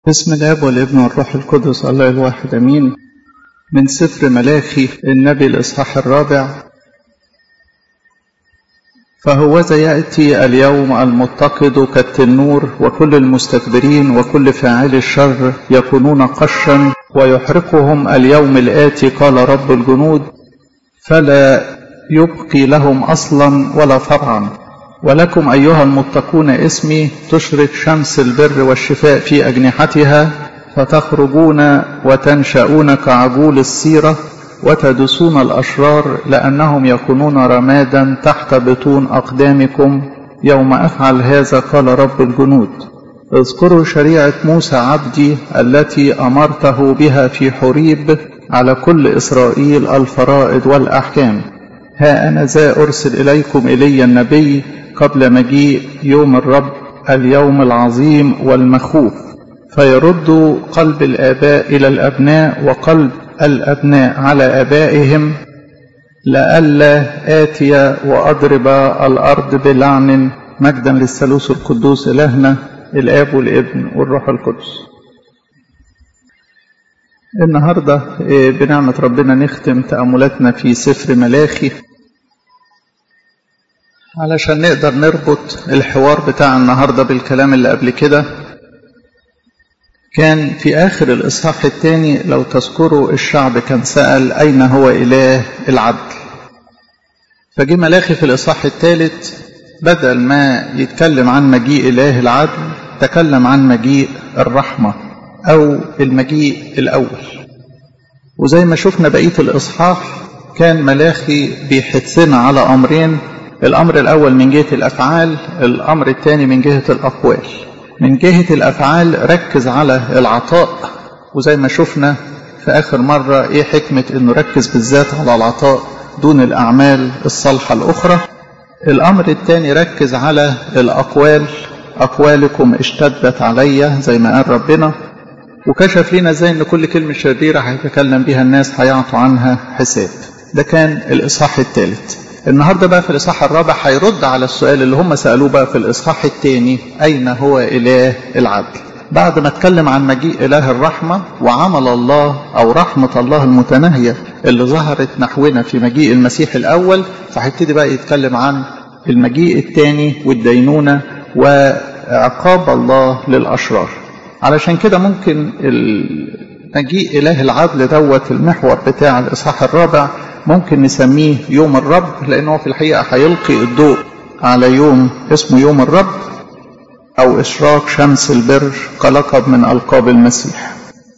بسم الاب والابن والروح القدس الله الواحد امين من سفر ملاخي النبي الاصحاح الرابع فهوذا ياتي اليوم المتقد كالتنور وكل المستكبرين وكل فاعل الشر يكونون قشا ويحرقهم اليوم الاتي قال رب الجنود فلا يبقي لهم اصلا ولا فرعا ولكم أيها المتقون اسمي تشرق شمس البر والشفاء في أجنحتها فتخرجون وتنشأون كعجول السيرة وتدسون الأشرار لأنهم يكونون رمادا تحت بطون أقدامكم يوم أفعل هذا قال رب الجنود اذكروا شريعة موسى عبدي التي أمرته بها في حريب على كل إسرائيل الفرائض والأحكام ها أنا ذا أرسل إليكم إلي النبي قبل مجيء يوم الرب اليوم العظيم والمخوف فيرد قلب الآباء إلى الأبناء وقلب الأبناء على آبائهم لئلا آتي وأضرب الأرض بلعن مجدا للثالوث القدوس إلهنا الآب والابن والروح القدس النهاردة بنعمة ربنا نختم تأملاتنا في سفر ملاخي علشان نقدر نربط الحوار بتاع النهارده بالكلام اللي قبل كده كان في آخر الإصحاح الثاني لو تذكروا الشعب كان سأل أين هو إله العدل فجه ملاخي في الإصحاح الثالث بدل ما يتكلم عن مجيء إله العدل تكلم عن مجيء الرحمة أو المجيء الأول وزي ما شفنا بقية الإصحاح كان ملاخي بيحثنا على أمرين الأمر الأول من جهة الأفعال الأمر الثاني من جهة الأقوال من جهة الأفعال ركز على العطاء وزي ما شفنا في آخر مرة إيه حكمة إنه ركز بالذات على العطاء دون الأعمال الصالحة الأخرى الأمر الثاني ركز على الأقوال أقوالكم اشتدت علي زي ما قال ربنا وكشف لنا ازاي ان كل كلمة شريرة هيتكلم بها الناس هيعطوا عنها حساب ده كان الإصحاح الثالث النهاردة بقى في الإصحاح الرابع هيرد على السؤال اللي هم سألوه بقى في الإصحاح الثاني أين هو إله العدل بعد ما اتكلم عن مجيء إله الرحمة وعمل الله أو رحمة الله المتناهية اللي ظهرت نحونا في مجيء المسيح الأول فهيبتدي بقى يتكلم عن المجيء الثاني والدينونة وعقاب الله للأشرار علشان كده ممكن مجيء إله العدل دوت المحور بتاع الإصحاح الرابع ممكن نسميه يوم الرب لأنه في الحقيقة هيلقي الضوء على يوم اسمه يوم الرب أو إشراق شمس البر كلقب من ألقاب المسيح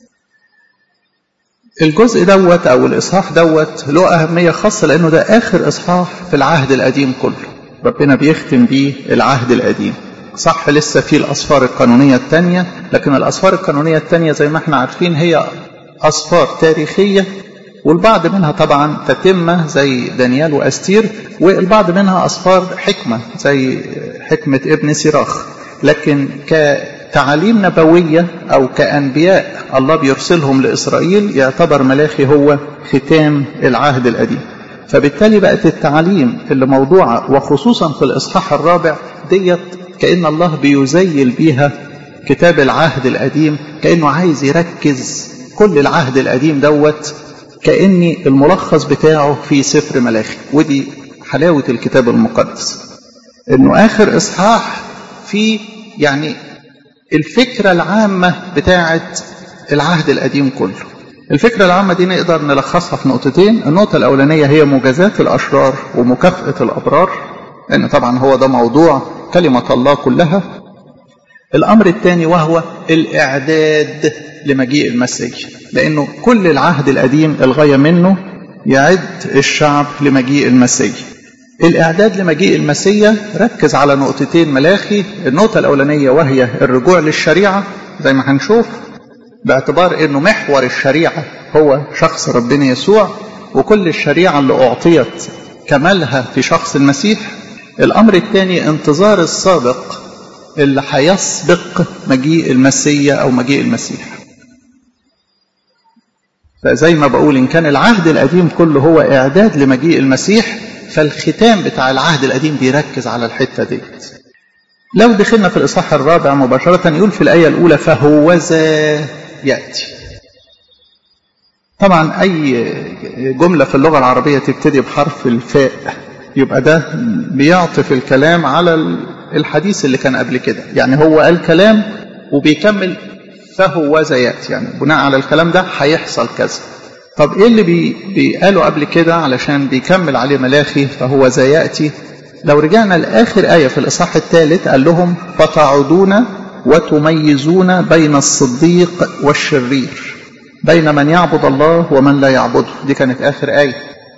الجزء دوت أو الإصحاح دوت له أهمية خاصة لأنه ده آخر إصحاح في العهد القديم كله ربنا بيختم بيه العهد القديم صح لسه في الأسفار القانونية الثانية لكن الأسفار القانونية الثانية زي ما احنا عارفين هي أسفار تاريخية والبعض منها طبعا تتمة زي دانيال وأستير والبعض منها أسفار حكمة زي حكمة ابن سيراخ لكن كتعاليم نبوية أو كأنبياء الله بيرسلهم لإسرائيل يعتبر ملاخي هو ختام العهد القديم فبالتالي بقت التعاليم اللي موضوعة وخصوصا في الإصحاح الرابع ديت كأن الله بيزيل بيها كتاب العهد القديم كأنه عايز يركز كل العهد القديم دوت كأني الملخص بتاعه في سفر ملاخي ودي حلاوة الكتاب المقدس انه اخر اصحاح في يعني الفكرة العامة بتاعة العهد القديم كله الفكرة العامة دي نقدر نلخصها في نقطتين النقطة الأولانية هي مجازات الأشرار ومكافأة الأبرار لأن طبعا هو ده موضوع كلمة الله كلها الأمر الثاني وهو الإعداد لمجيء المسيح لأنه كل العهد القديم الغاية منه يعد الشعب لمجيء المسيح الإعداد لمجيء المسيح ركز على نقطتين ملاخي النقطة الأولانية وهي الرجوع للشريعة زي ما هنشوف باعتبار أنه محور الشريعة هو شخص ربنا يسوع وكل الشريعة اللي أعطيت كمالها في شخص المسيح الأمر الثاني انتظار السابق اللي هيسبق مجيء المسيح أو مجيء المسيح فزي ما بقول إن كان العهد القديم كله هو إعداد لمجيء المسيح فالختام بتاع العهد القديم بيركز على الحتة ديت لو دخلنا في الإصحاح الرابع مباشرة يقول في الآية الأولى فهوذا يأتي طبعا أي جملة في اللغة العربية تبتدي بحرف الفاء يبقى ده بيعطف الكلام على الحديث اللي كان قبل كده يعني هو قال كلام وبيكمل فهوذا يأتي يعني بناء على الكلام ده هيحصل كذا طب ايه اللي بي بيقالوا قبل كده علشان بيكمل عليه ملاخي فهو ذا يأتي لو رجعنا لآخر آية في الإصحاح الثالث قال لهم فتعودون وتميزون بين الصديق والشرير بين من يعبد الله ومن لا يعبده دي كانت آخر آية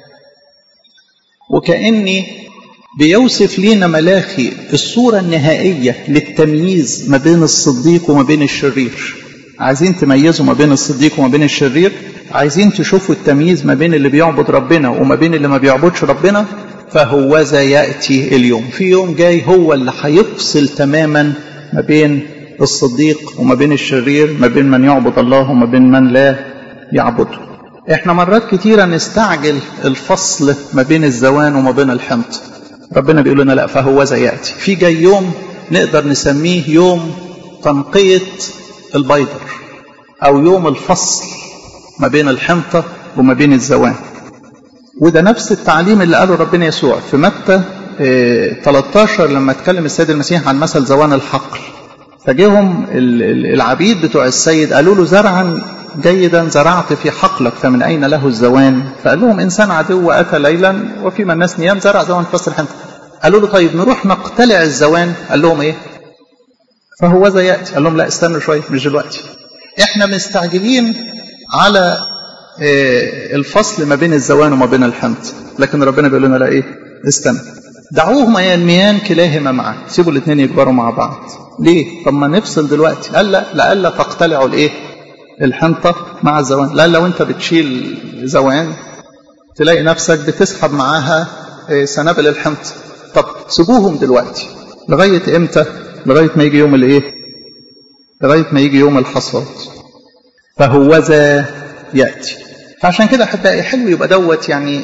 وكأني بيوصف لينا ملاخي الصورة النهائية للتمييز ما بين الصديق وما بين الشرير عايزين تميزوا ما بين الصديق وما بين الشرير عايزين تشوفوا التمييز ما بين اللي بيعبد ربنا وما بين اللي ما بيعبدش ربنا فهوذا يأتي اليوم في يوم جاي هو اللي هيفصل تماما ما بين الصديق وما بين الشرير ما بين من يعبد الله وما بين من لا يعبده احنا مرات كتيرة نستعجل الفصل ما بين الزوان وما بين الحنط ربنا بيقول لنا لا فهوذا يأتي في جاي يوم نقدر نسميه يوم تنقية البيضر أو يوم الفصل ما بين الحنطة وما بين الزوان وده نفس التعليم اللي قاله ربنا يسوع في متى 13 لما اتكلم السيد المسيح عن مثل زوان الحقل فجيهم العبيد بتوع السيد قالوا له زرعا جيدا زرعت في حقلك فمن أين له الزوان فقال لهم إنسان عدو أتى ليلا وفيما الناس نيام زرع زوان في وسط الحنطة قالوا له طيب نروح نقتلع الزوان قال لهم إيه فهوذا يأتي قال لهم لا استنوا شوية مش دلوقتي احنا مستعجلين على الفصل ما بين الزوان وما بين الحنط لكن ربنا بيقول لنا لا ايه استنى دعوهما ينميان كلاهما معا سيبوا الاثنين يكبروا مع بعض ليه طب ما نفصل دلوقتي قال لا لألا تقتلعوا الايه الحنطة مع الزوان لا لو انت بتشيل زوان تلاقي نفسك بتسحب معاها سنابل الحنطة طب سيبوهم دلوقتي لغاية امتى لغاية ما يجي يوم الايه لغاية ما يجي يوم الحصاد فهوذا يأتي فعشان كده حتى حلو يبقى دوت يعني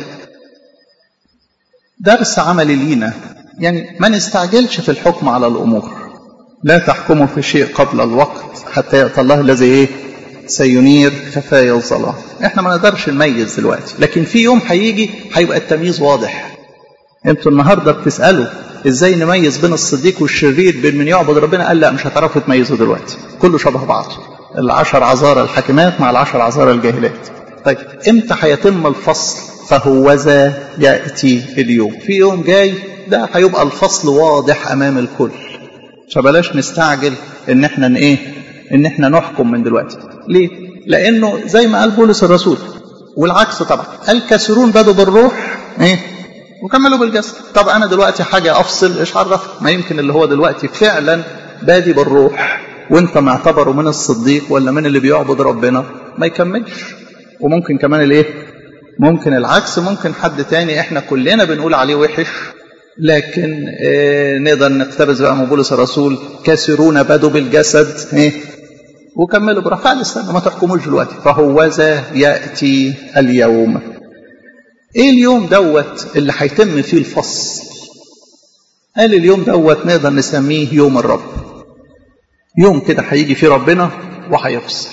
درس عملي لينا يعني ما نستعجلش في الحكم على الأمور لا تحكموا في شيء قبل الوقت حتى يأتي الله الذي إيه سينير خفايا الظلام احنا ما نقدرش نميز دلوقتي لكن في يوم هيجي هيبقى التمييز واضح انتوا النهارده بتسالوا ازاي نميز بين الصديق والشرير بين من يعبد ربنا قال لا مش هتعرفوا تميزوا دلوقتي كله شبه بعض العشر عذارى الحاكمات مع العشر عذارى الجاهلات طيب امتى هيتم الفصل فهوذا ياتي اليوم في يوم جاي ده هيبقى الفصل واضح امام الكل فبلاش نستعجل ان احنا ايه ان احنا نحكم من دلوقتي ليه لانه زي ما قال بولس الرسول والعكس طبعا الكثيرون بدوا بالروح ايه وكملوا بالجسد طب انا دلوقتي حاجه افصل ايش عرفك ما يمكن اللي هو دلوقتي فعلا بادي بالروح وانت معتبره من الصديق ولا من اللي بيعبد ربنا ما يكملش وممكن كمان الايه ممكن العكس ممكن حد تاني احنا كلنا بنقول عليه وحش لكن اه نقدر نقتبس بقى من بولس الرسول كثيرون بدوا بالجسد ايه وكملوا براحة استنى ما تحكموش دلوقتي فهوذا يأتي اليوم ايه اليوم دوت اللي هيتم فيه الفصل قال اليوم دوت نقدر نسميه يوم الرب يوم كده هيجي فيه ربنا وهيفصل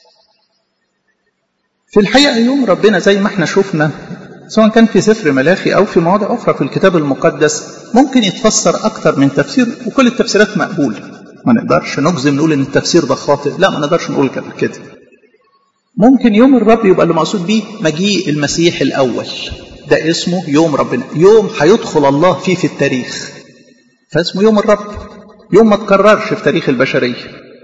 في الحقيقة يوم ربنا زي ما احنا شفنا سواء كان في سفر ملاخي أو في مواضع أخرى في الكتاب المقدس ممكن يتفسر أكتر من تفسير وكل التفسيرات مقبولة ما نقدرش نجزم نقول إن التفسير ده خاطئ لا ما نقدرش نقول كده ممكن يوم الرب يبقى اللي مقصود بيه مجيء المسيح الأول ده اسمه يوم ربنا يوم هيدخل الله فيه في التاريخ فاسمه يوم الرب يوم ما تكررش في تاريخ البشرية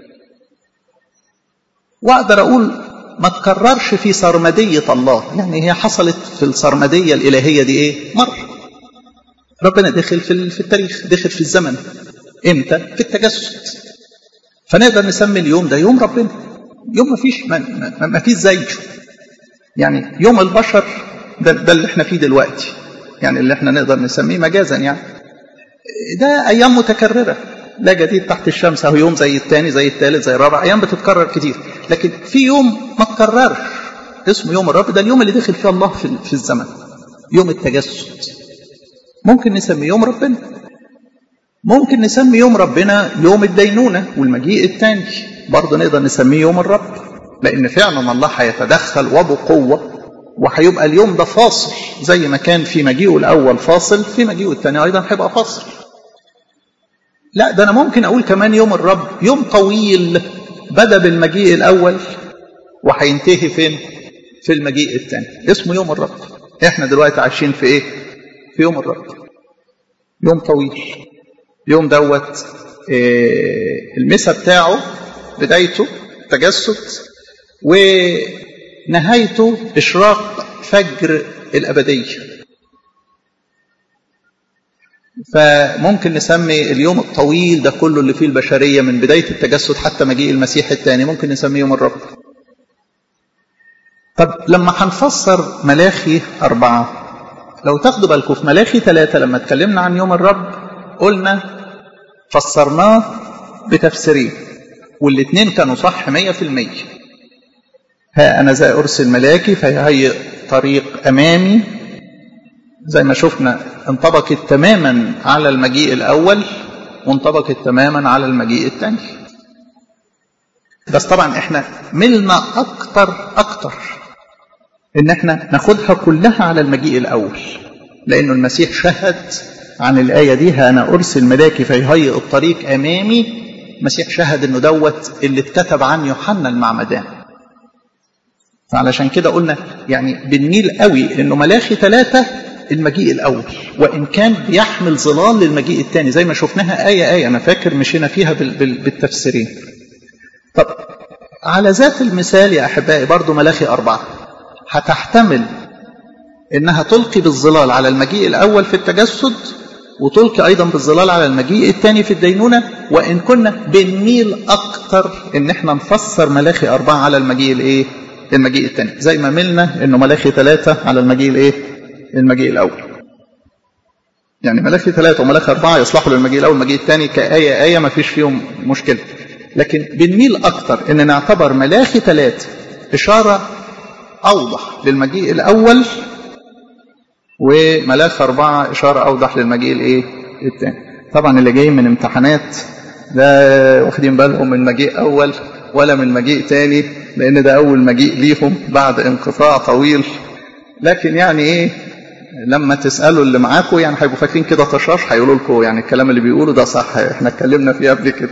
وأقدر أقول ما تكررش في سرمدية الله يعني هي حصلت في السرمدية الإلهية دي إيه مرة ربنا دخل في, في التاريخ دخل في الزمن إمتى في التجسد فنقدر نسمي اليوم ده يوم ربنا يوم ما فيش ما, ما, ما فيش زيه يعني يوم البشر ده, ده اللي احنا فيه دلوقتي يعني اللي احنا نقدر نسميه مجازا يعني ده ايام متكرره لا جديد تحت الشمس اهو يوم زي الثاني زي الثالث زي الرابع ايام بتتكرر كتير لكن في يوم ما تكررش اسمه يوم الرب ده اليوم اللي دخل فيه الله في, في الزمن يوم التجسد ممكن نسميه يوم ربنا ممكن نسمي يوم ربنا يوم الدينونة والمجيء الثاني برضه نقدر نسميه يوم الرب لأن فعلا الله هيتدخل وبقوة وهيبقى اليوم ده فاصل زي ما كان في مجيئه الأول فاصل في مجيئه الثاني أيضا هيبقى فاصل لا ده أنا ممكن أقول كمان يوم الرب يوم طويل بدأ بالمجيء الأول وهينتهي فين؟ في المجيء الثاني اسمه يوم الرب احنا دلوقتي عايشين في ايه؟ في يوم الرب يوم طويل يوم دوت إيه المسا بتاعه بدايته تجسد ونهايته إشراق فجر الأبدية فممكن نسمي اليوم الطويل ده كله اللي فيه البشرية من بداية التجسد حتى مجيء المسيح الثاني ممكن نسميه يوم الرب طب لما هنفسر ملاخي أربعة لو تاخدوا بالكم في ملاخي ثلاثة لما اتكلمنا عن يوم الرب قلنا فسرناه بتفسيرين والاثنين كانوا صح مية في المية ها أنا ذا أرسل ملاكي فيهيئ طريق أمامي زي ما شفنا انطبقت تماما على المجيء الأول وانطبقت تماما على المجيء الثاني بس طبعا احنا ملنا أكتر أكتر إن احنا ناخدها كلها على المجيء الأول لأنه المسيح شهد عن الآية دي ها أنا أرسل ملاكي فيهيئ الطريق أمامي المسيح شهد انه دوت اللي اتكتب عن يوحنا المعمدان فعلشان كده قلنا يعني بنميل قوي انه ملاخي ثلاثة المجيء الاول وان كان بيحمل ظلال للمجيء الثاني زي ما شفناها آية آية انا فاكر مشينا فيها بالتفسيرين طب على ذات المثال يا احبائي برضو ملاخي اربعة هتحتمل انها تلقي بالظلال على المجيء الاول في التجسد وتلقي أيضا بالظلال على المجيء الثاني في الدينونة وإن كنا بنميل أكتر إن إحنا نفسر ملاخي أربعة على المجيء الإيه؟ المجيء الثاني زي ما ملنا إنه ملاخي ثلاثة على المجيء الإيه؟ المجيء الأول يعني ملاخي ثلاثة وملاخي أربعة يصلحوا للمجيء الأول والمجيء الثاني كآية آية ما فيش فيهم مشكلة لكن بنميل أكتر إن نعتبر ملاخي ثلاثة إشارة أوضح للمجيء الأول وملاك أربعة إشارة أوضح للمجيء الإيه؟ الثاني. طبعا اللي جايين من امتحانات لا واخدين بالهم من مجيء أول ولا من مجيء تاني لأن ده أول مجيء ليهم بعد انقطاع طويل. لكن يعني إيه؟ لما تسألوا اللي معاكم يعني هيبقوا فاكرين كده طشاش هيقولوا لكم يعني الكلام اللي بيقولوا ده صح احنا اتكلمنا فيه قبل كده.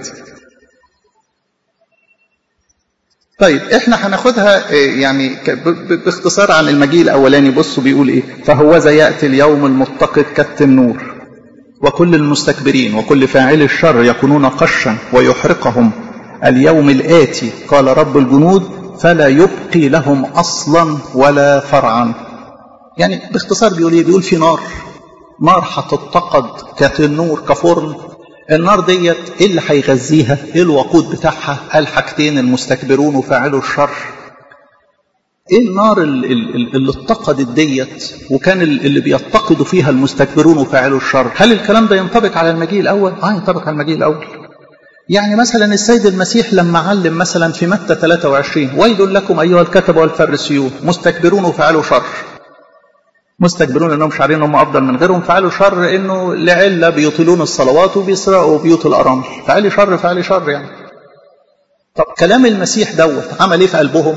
طيب احنا هناخدها يعني باختصار عن المجيء الاولاني بصوا بيقول ايه فهوذا ياتي اليوم المتقد كالتنور وكل المستكبرين وكل فاعل الشر يكونون قشا ويحرقهم اليوم الاتي قال رب الجنود فلا يبقي لهم اصلا ولا فرعا يعني باختصار بيقول ايه بيقول في نار نار هتتقد كتنور كفرن النار ديت ايه اللي هيغذيها ايه الوقود بتاعها قال حاجتين المستكبرون وفاعلوا الشر ايه النار اللي اتقدت ديت وكان اللي بيتقدوا فيها المستكبرون وفاعلوا الشر هل الكلام ده ينطبق على المجيء الاول اه ينطبق على المجيء الاول يعني مثلا السيد المسيح لما علم مثلا في متى 23 ويل لكم ايها الكتب والفريسيون مستكبرون وفاعلوا شر مستكبرون انهم شعرين هم افضل من غيرهم فعلوا شر انه لعله بيطيلون الصلوات وبيسرقوا بيوت الارامل فعلي شر فعلي شر يعني طب كلام المسيح دوت عمل ايه في قلبهم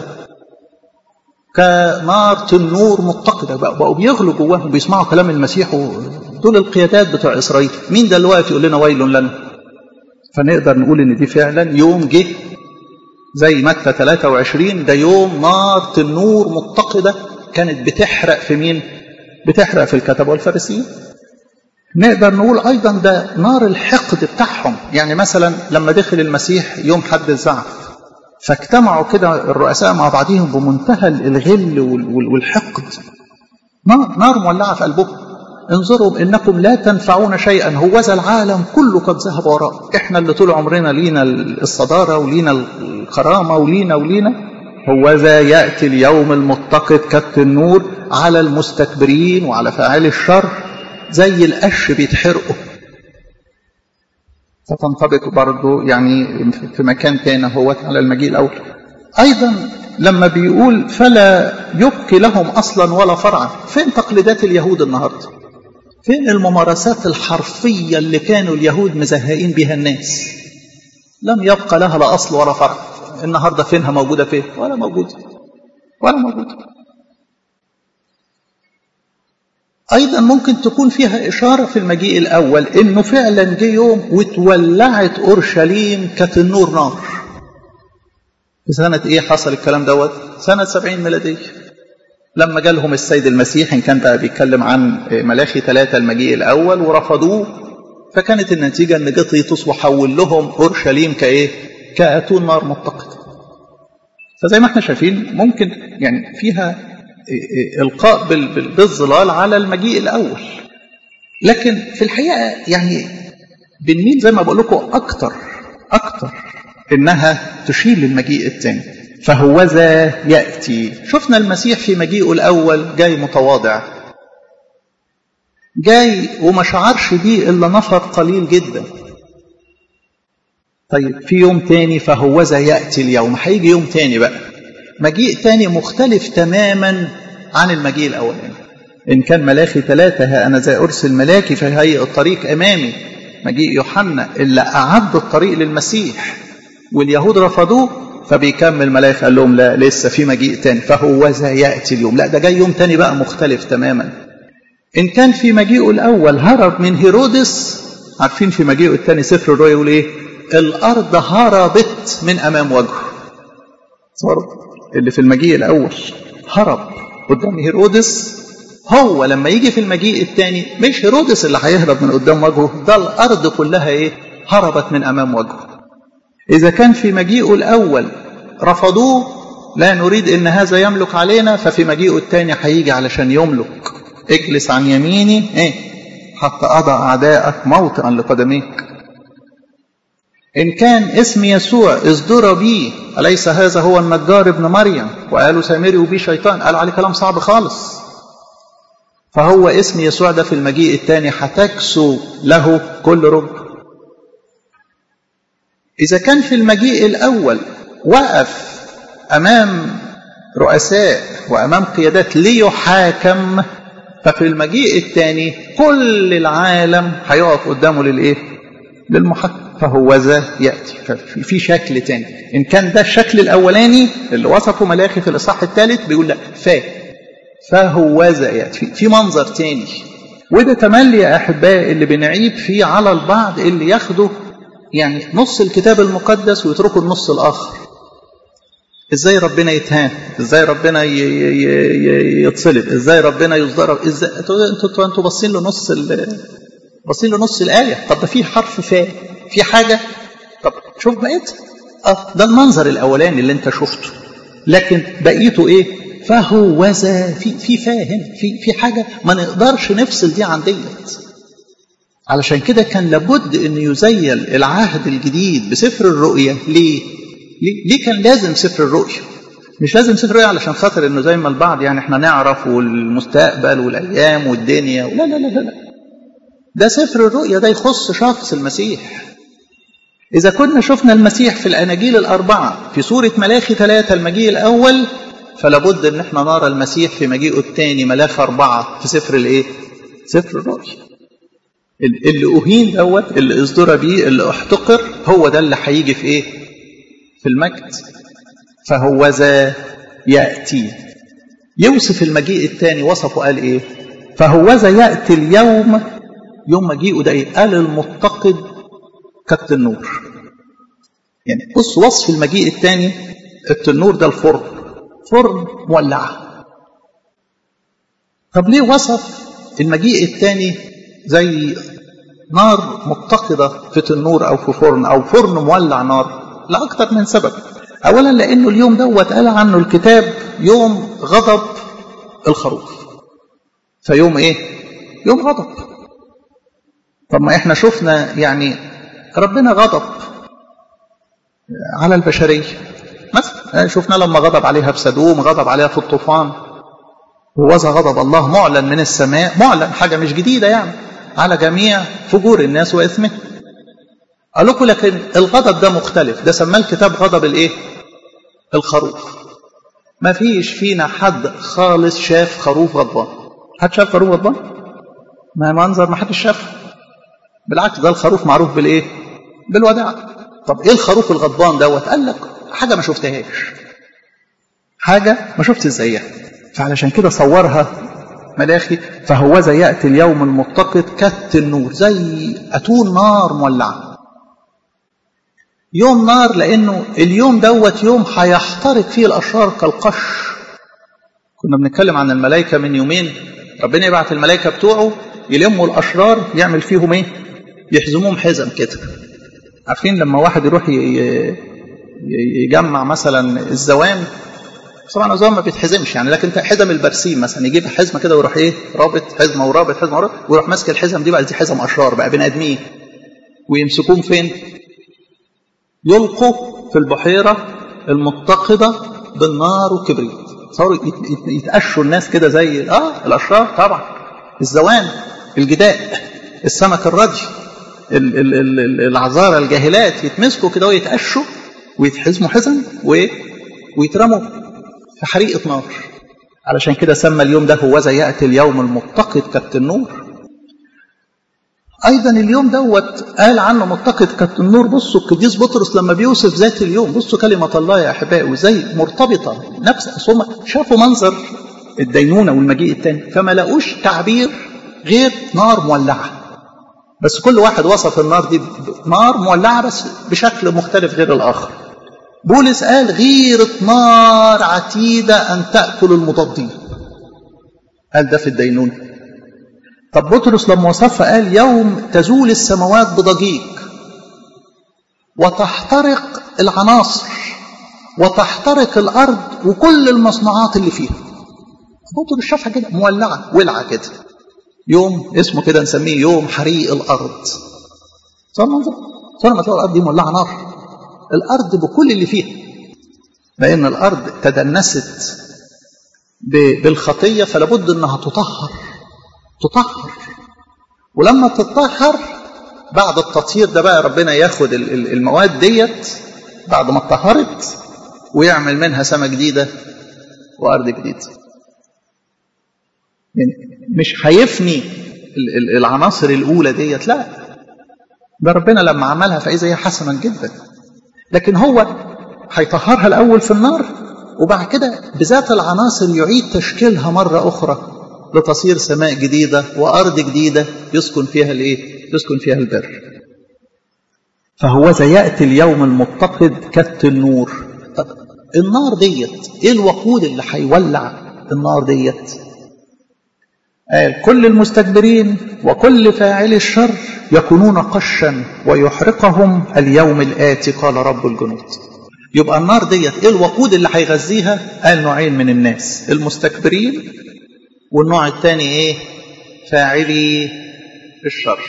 كنار تنور متقده بقوا بيغلوا جواهم بيسمعوا كلام المسيح دول القيادات بتوع اسرائيل مين دلوقتي يقول لنا ويل لنا فنقدر نقول ان دي فعلا يوم جه زي متى 23 ده يوم نار تنور متقده كانت بتحرق في مين بتحرق في الكتب والفارسيين نقدر نقول أيضا ده نار الحقد بتاعهم يعني مثلا لما دخل المسيح يوم حد الزعف فاجتمعوا كده الرؤساء مع بعضهم بمنتهى الغل والحقد نار نار مولعة في قلبهم انظروا انكم لا تنفعون شيئا هوذا العالم كله قد ذهب وراء احنا اللي طول عمرنا لينا الصداره ولينا الكرامه ولينا ولينا هوذا ياتي اليوم المتقد كالتنور على المستكبرين وعلى فاعلي الشر زي القش بيتحرقوا فتنطبق برضه يعني في مكان تاني هو على المجيء الاول ايضا لما بيقول فلا يبقي لهم اصلا ولا فرعا فين تقليدات اليهود النهارده فين الممارسات الحرفية اللي كانوا اليهود مزهقين بها الناس لم يبقى لها لا أصل ولا فرع النهاردة فينها موجودة فين ولا موجودة ولا موجودة أيضا ممكن تكون فيها إشارة في المجيء الأول إنه فعلا جه يوم وتولعت أورشليم كانت النور نار في سنة إيه حصل الكلام دوت؟ سنة سبعين ميلادية لما جالهم السيد المسيح إن كان بقى بيتكلم عن ملاخي ثلاثة المجيء الأول ورفضوه فكانت النتيجة إن جه تيتوس وحول لهم أورشليم كإيه؟ كأتون نار متقدة فزي ما احنا شايفين ممكن يعني فيها إلقاء بالظلال على المجيء الأول لكن في الحقيقة يعني بنميل زي ما بقول لكم أكتر أكتر إنها تشير للمجيء الثاني فهوذا يأتي شفنا المسيح في مجيئه الأول جاي متواضع جاي وما شعرش بيه إلا نفر قليل جدا طيب في يوم تاني فهوذا يأتي اليوم هيجي يوم تاني بقى مجيء تاني مختلف تماما عن المجيء الأولاني إن كان ملاخي ثلاثة ها أنا زي أرسل ملاكي فهيئ الطريق أمامي مجيء يوحنا اللي أعد الطريق للمسيح واليهود رفضوه فبيكمل ملاك قال لهم لا لسه في مجيء تاني فهوذا يأتي اليوم لا ده جاي يوم تاني بقى مختلف تماما إن كان في مجيئه الأول هرب من هيرودس عارفين في مجيئه الثاني سفر الرؤيا يقول إيه الأرض هربت من أمام وجهه صار اللي في المجيء الأول هرب قدام هيرودس هو لما يجي في المجيء الثاني مش هيرودس اللي هيهرب من قدام وجهه ده الأرض كلها إيه هربت من أمام وجهه إذا كان في مجيئه الأول رفضوه لا نريد إن هذا يملك علينا ففي مجيئه الثاني هيجي علشان يملك اجلس عن يميني إيه حتى أضع أعداءك موطئا لقدميك إن كان اسم يسوع ازدر بي أليس هذا هو النجار ابن مريم وقالوا سامري وبي شيطان قالوا عليه كلام صعب خالص فهو اسم يسوع ده في المجيء الثاني هتكسو له كل رب إذا كان في المجيء الأول وقف أمام رؤساء وأمام قيادات ليحاكم ففي المجيء الثاني كل العالم هيقف قدامه للإيه؟ للمحاكمة فهوذا يأتي في شكل تاني إن كان ده الشكل الأولاني اللي وصفه ملاخي في الإصحاح الثالث بيقول لا فا فهوذا يأتي في منظر تاني وده تملي يا أحبائي اللي بنعيب فيه على البعض اللي ياخدوا يعني نص الكتاب المقدس ويتركوا النص الآخر ازاي ربنا يتهان ازاي ربنا يتصلب ازاي ربنا يصدر ازاي انتوا انتوا باصين لنص باصين لنص الايه طب ده في حرف فا في حاجه طب شوف بقيت اه ده المنظر الاولاني اللي انت شفته لكن بقيته ايه فهوذا في في فاهم في في حاجه ما نقدرش نفصل دي عن ديت علشان كده كان لابد ان يزيل العهد الجديد بسفر الرؤيا ليه ليه كان لازم سفر الرؤيا مش لازم سفر الرؤيا علشان خاطر انه زي ما البعض يعني احنا نعرف والمستقبل والايام والدنيا لا لا لا لا ده سفر الرؤيا ده يخص شخص المسيح إذا كنا شفنا المسيح في الأناجيل الأربعة في سورة ملاخي ثلاثة المجيء الأول فلابد أن احنا نرى المسيح في مجيئه الثاني ملاخ أربعة في سفر الإيه؟ سفر الرؤيا اللي أهين دوت اللي اصدر بيه اللي احتقر هو ده اللي هيجي في إيه؟ في المجد فهوذا يأتي يوصف المجيء الثاني وصفه قال إيه؟ فهوذا يأتي اليوم يوم مجيئه ده إيه؟ قال المتقد كالتنور يعني بص وصف المجيء الثاني التنور ده الفرن فرن مولعة طب ليه وصف المجيء الثاني زي نار متقدة في تنور أو في فرن أو فرن مولع نار لأكثر من سبب أولا لأنه اليوم دوت قال عنه الكتاب يوم غضب الخروف فيوم إيه؟ يوم غضب طب ما إحنا شفنا يعني ربنا غضب على البشرية مثلا شفنا لما غضب عليها في سدوم غضب عليها في الطوفان ووذا غضب الله معلن من السماء معلن حاجة مش جديدة يعني على جميع فجور الناس وإثمه قال لكم لكن الغضب ده مختلف ده سماه الكتاب غضب الايه الخروف ما فيش فينا حد خالص شاف خروف غضبان حد شاف خروف غضبان ما منظر ما حدش شافه بالعكس ده الخروف معروف بالايه بالوداع طب ايه الخروف الغضبان دوت قال لك حاجه ما شفتهاش حاجه ما شفت زيها فعلشان كده صورها ملاخي فهوذا ياتي اليوم المتقد كت النور زي اتون نار مولعه يوم نار لانه اليوم دوت يوم هيحترق فيه الاشرار كالقش كنا بنتكلم عن الملائكه من يومين ربنا يبعت الملائكه بتوعه يلموا الاشرار يعمل فيهم ايه يحزموهم حزم كده عارفين لما واحد يروح يجمع مثلا الزوام طبعا الزوام ما بيتحزمش يعني لكن حزم البرسيم مثلا يجيب حزمه كده ويروح ايه رابط حزمه ورابط حزمه ورابط ويروح ماسك الحزم دي بقى دي حزم اشرار بقى بني ادمين ويمسكوهم فين؟ يلقوا في البحيره المتقده بالنار والكبريت صاروا يتقشوا الناس كده زي اه الاشرار طبعا الزوان الجداء السمك الردي العذارى الجاهلات يتمسكوا كده ويتقشوا ويتحزموا حزم ويترموا في حريقة نار علشان كده سمى اليوم ده هوذا يأتي اليوم المتقد كبت النور أيضا اليوم دوت قال عنه متقد كبت النور بصوا القديس بطرس لما بيوصف ذات اليوم بصوا كلمة الله يا أحبائي وزي مرتبطة نفس هم شافوا منظر الدينونة والمجيء الثاني فما لقوش تعبير غير نار مولعة بس كل واحد وصف النار دي نار مولعة بس بشكل مختلف غير الآخر بولس قال غيرة نار عتيدة أن تأكل المضادين قال ده في الدينونة طب بطرس لما وصفها قال يوم تزول السماوات بضجيج وتحترق العناصر وتحترق الأرض وكل المصنوعات اللي فيها بطرس شافها كده مولعة ولعة كده يوم اسمه كده نسميه يوم حريق الأرض صار منظر صار ما تلاقي الأرض دي مولعة نار الأرض بكل اللي فيها لأن الأرض تدنست بالخطية فلابد أنها تطهر تطهر ولما تتطهر بعد التطهير ده بقى ربنا ياخد المواد ديت بعد ما اتطهرت ويعمل منها سماء جديدة وأرض جديدة يعني مش هيفني العناصر الأولى ديت لا ده ربنا لما عملها فإذا هي حسنا جدا لكن هو هيطهرها الأول في النار وبعد كده بذات العناصر يعيد تشكيلها مرة أخرى لتصير سماء جديدة وأرض جديدة يسكن فيها الإيه؟ يسكن فيها البر فهو يأتي اليوم المتقد كت النور طب النار ديت إيه الوقود اللي هيولع النار ديت قال كل المستكبرين وكل فاعل الشر يكونون قشا ويحرقهم اليوم الآتي قال رب الجنود يبقى النار ديت ايه الوقود اللي هيغذيها قال نوعين من الناس المستكبرين والنوع الثاني ايه فاعلي الشر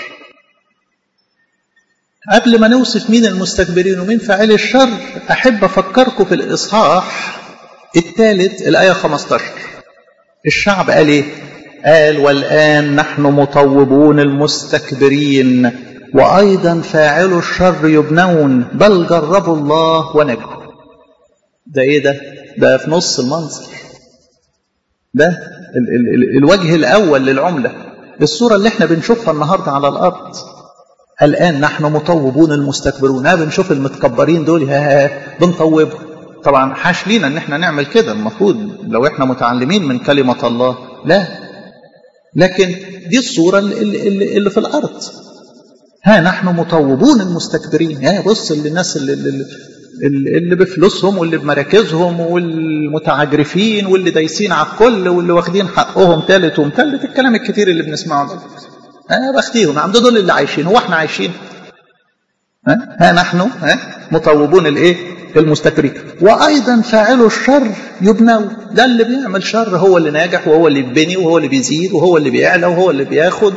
قبل ما نوصف مين المستكبرين ومين فاعلي الشر احب افكركم في الاصحاح الثالث الايه 15 الشعب قال ايه قال والآن نحن مطوبون المستكبرين وأيضا فاعل الشر يبنون بل جربوا الله ونجوا ده إيه ده؟ ده في نص المنظر ده ال ال ال الوجه الأول للعملة الصورة اللي احنا بنشوفها النهاردة على الأرض الآن نحن مطوبون المستكبرون ها بنشوف المتكبرين دول ها بنطوبهم طبعا حاش لينا ان احنا نعمل كده المفروض لو احنا متعلمين من كلمة الله لا لكن دي الصورة اللي, اللي, اللي في الأرض ها نحن مطوبون المستكبرين يا بص للناس اللي, اللي, اللي بفلوسهم واللي بمراكزهم والمتعجرفين واللي دايسين على الكل واللي واخدين حقهم ثالث ومثلث الكلام الكتير اللي بنسمعه ده ها بختيهم عم دول اللي عايشين هو احنا عايشين ها, ها نحن ها مطوبون الايه المستكبرين وايضا فاعل الشر يبنوا ده اللي بيعمل شر هو اللي ناجح وهو اللي بيبني وهو اللي بيزيد وهو اللي بيعلى وهو اللي بياخد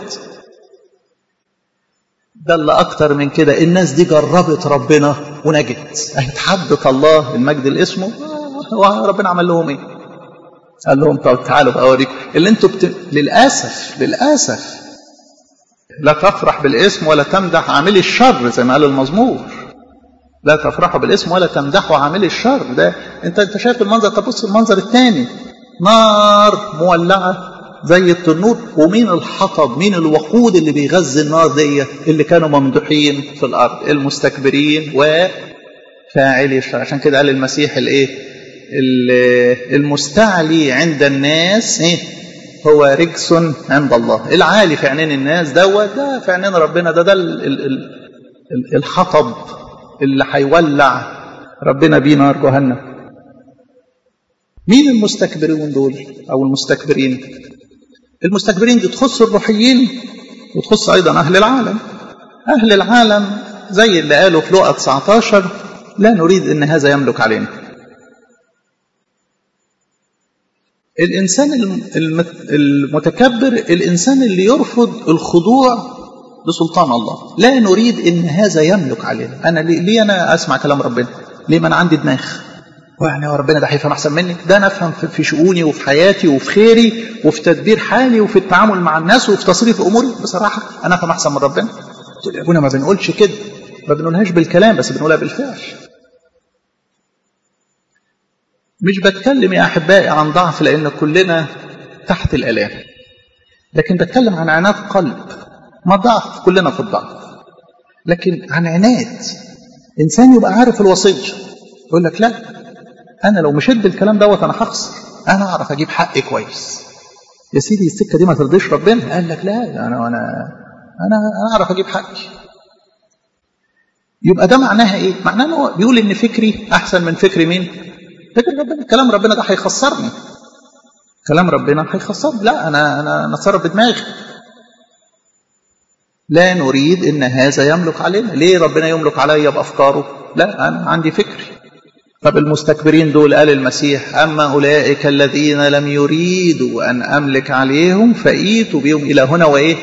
ده اللي اكتر من كده الناس دي جربت ربنا ونجت اتحدت الله المجد الاسمه وربنا عمل لهم ايه قال لهم طب تعالوا بقى اوريكم اللي انتوا بت... للاسف للاسف لا تفرح بالاسم ولا تمدح عاملي الشر زي ما قال المزمور لا تفرحوا بالاسم ولا تمدحوا عاملي الشر ده انت انت شايف المنظر طب بص المنظر الثاني نار مولعه زي التنور ومين الحطب مين الوقود اللي بيغذي النار دي اللي كانوا ممدوحين في الارض المستكبرين وفاعلي الشر عشان كده قال المسيح الايه المستعلي عند الناس ايه هو رجس عند الله العالي في عينين الناس دوت ده في عينين ربنا ده ده الحطب اللي هيولع ربنا بيه نار جهنم مين المستكبرين دول او المستكبرين المستكبرين دي تخص الروحيين وتخص ايضا اهل العالم اهل العالم زي اللي قالوا في لقا 19 لا نريد ان هذا يملك علينا الانسان المتكبر الانسان اللي يرفض الخضوع لسلطان الله لا نريد ان هذا يملك علينا انا ليه انا اسمع كلام ربنا ليه ما انا عندي دماغ يعني هو ربنا ده هيفهم احسن مني ده انا افهم في شؤوني وفي حياتي وفي خيري وفي تدبير حالي وفي التعامل مع الناس وفي تصريف اموري بصراحه انا افهم احسن من ربنا قلت يا ابونا ما بنقولش كده ما بنقولهاش بالكلام بس بنقولها بالفعل مش بتكلم يا احبائي عن ضعف لان كلنا تحت الالام لكن بتكلم عن عناد قلب ما ضعف كلنا في الضعف لكن عن عناد انسان يبقى عارف الوصيه يقول لك لا انا لو مشيت بالكلام دوت انا هخسر انا اعرف اجيب حقي كويس يا سيدي السكه دي ما ترضيش ربنا قال لك لا انا انا انا انا اعرف اجيب حقي يبقى ده معناها ايه معناه ان هو بيقول ان فكري احسن من فكر مين فكر ربنا كلام ربنا ده هيخسرني كلام ربنا هيخسرني لا انا انا نتصرف بدماغي لا نريد ان هذا يملك علينا ليه ربنا يملك عليا بافكاره لا انا عندي فكري طب المستكبرين دول قال المسيح أما أولئك الذين لم يريدوا أن أملك عليهم فإيتوا بهم إلى هنا وإيه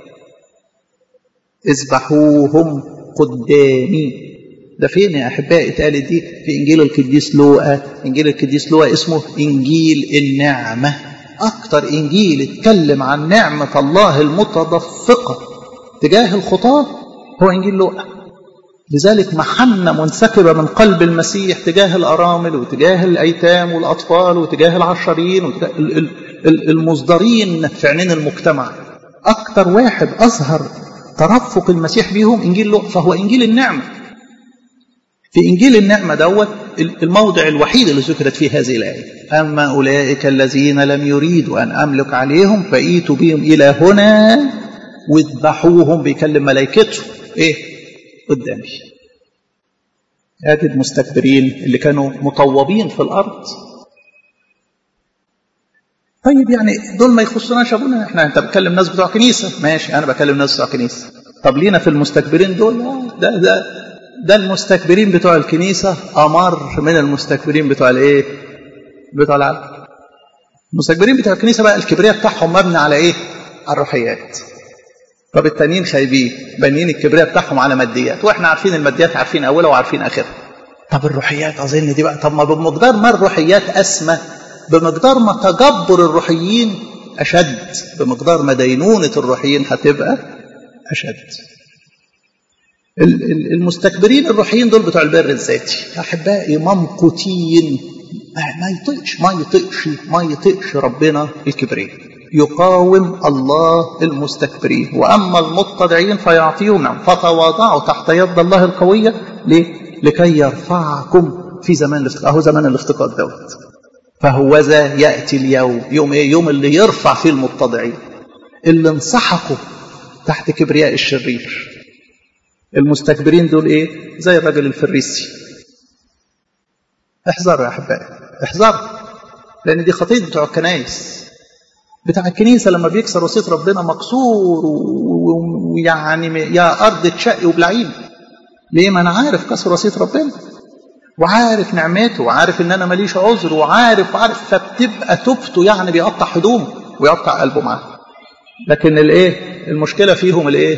اذبحوهم قدامي ده فين يا أحبائي اتقالت دي في إنجيل القديس لوقا إنجيل القديس لوقا اسمه إنجيل النعمة أكتر إنجيل اتكلم عن نعمة الله المتدفقة تجاه الخطاة هو إنجيل لوقا لذلك محنة منسكبة من قلب المسيح تجاه الأرامل وتجاه الأيتام والأطفال وتجاه العشرين وتجاه المصدرين في عينين المجتمع أكثر واحد أظهر ترفق المسيح بيهم إنجيل لوقا فهو إنجيل النعمة في إنجيل النعمة دوت الموضع الوحيد اللي ذكرت فيه هذه الآية أما أولئك الذين لم يريدوا أن أملك عليهم فأيتوا بهم إلى هنا واذبحوهم بيكلم ملائكته إيه قدامي ادي المستكبرين اللي كانوا مطوبين في الارض طيب يعني دول ما يخصناش ابونا احنا انت بتكلم ناس بتوع كنيسه ماشي انا بكلم ناس بتوع كنيسه طب لينا في المستكبرين دول ده ده ده المستكبرين بتوع الكنيسه امر من المستكبرين بتوع الايه بتوع العالم المستكبرين بتوع الكنيسه بقى الكبرياء بتاعهم مبني على ايه على الروحيات طب التانيين خايبين بانيين الكبرياء بتاعهم على ماديات واحنا عارفين الماديات عارفين اولها وعارفين اخرها طب الروحيات اظن دي بقى طب ما بمقدار ما الروحيات اسمى بمقدار ما تجبر الروحيين اشد بمقدار ما دينونه الروحيين هتبقى اشد المستكبرين الروحيين دول بتوع البر الذاتي احبائي ممقوتين ما يطيقش ما يطيقش ما يطيقش ربنا الكبرياء يقاوم الله المستكبرين وأما المتضعين فيعطيهم نعم فتواضعوا تحت يد الله القوية ليه؟ لكي يرفعكم في زمان الافتقاد أهو زمان الافتقاد دوت فهوذا يأتي اليوم يوم إيه؟ يوم اللي يرفع فيه المتضعين اللي انسحقوا تحت كبرياء الشرير المستكبرين دول إيه؟ زي الرجل الفريسي احذروا يا أحبائي احذروا لأن دي خطية بتوع الكنايس بتاع الكنيسه لما بيكسر وصيه ربنا مكسور ويعني يا ارض تشقي وبلعين ليه ما انا عارف كسر وصيه ربنا وعارف نعمته وعارف ان انا ماليش عذر وعارف وعارف فبتبقى توبته يعني بيقطع هدومه ويقطع قلبه معاه لكن الايه المشكله فيهم الايه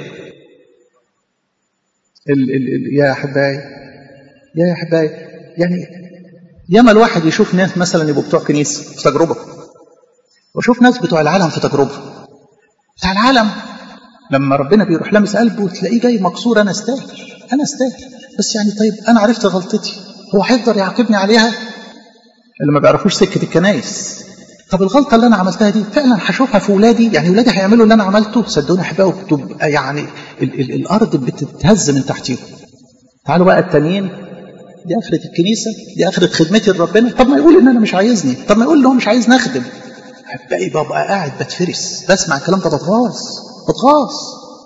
ال ال ال يا احبائي يا احبائي يعني ياما الواحد يشوف ناس مثلا يبقوا بتوع كنيسه في تجربه واشوف ناس بتوع العالم في تجربه بتاع العالم لما ربنا بيروح لامس قلبه تلاقيه جاي مكسور انا استاهل انا استاهل بس يعني طيب انا عرفت غلطتي هو هيقدر يعاقبني عليها اللي ما بيعرفوش سكه الكنايس طب الغلطه اللي انا عملتها دي فعلا هشوفها في ولادي يعني ولادي هيعملوا اللي انا عملته صدقوني يا احبائي تبقى يعني ال ال الارض بتتهز من تحتيهم تعالوا بقى التانيين دي اخره الكنيسه دي اخره خدمتي لربنا طب ما يقول ان انا مش عايزني طب ما يقول ان هو مش عايز نخدم احبائي ببقى قاعد بتفرس بسمع الكلام ده بتغاظ بتغاظ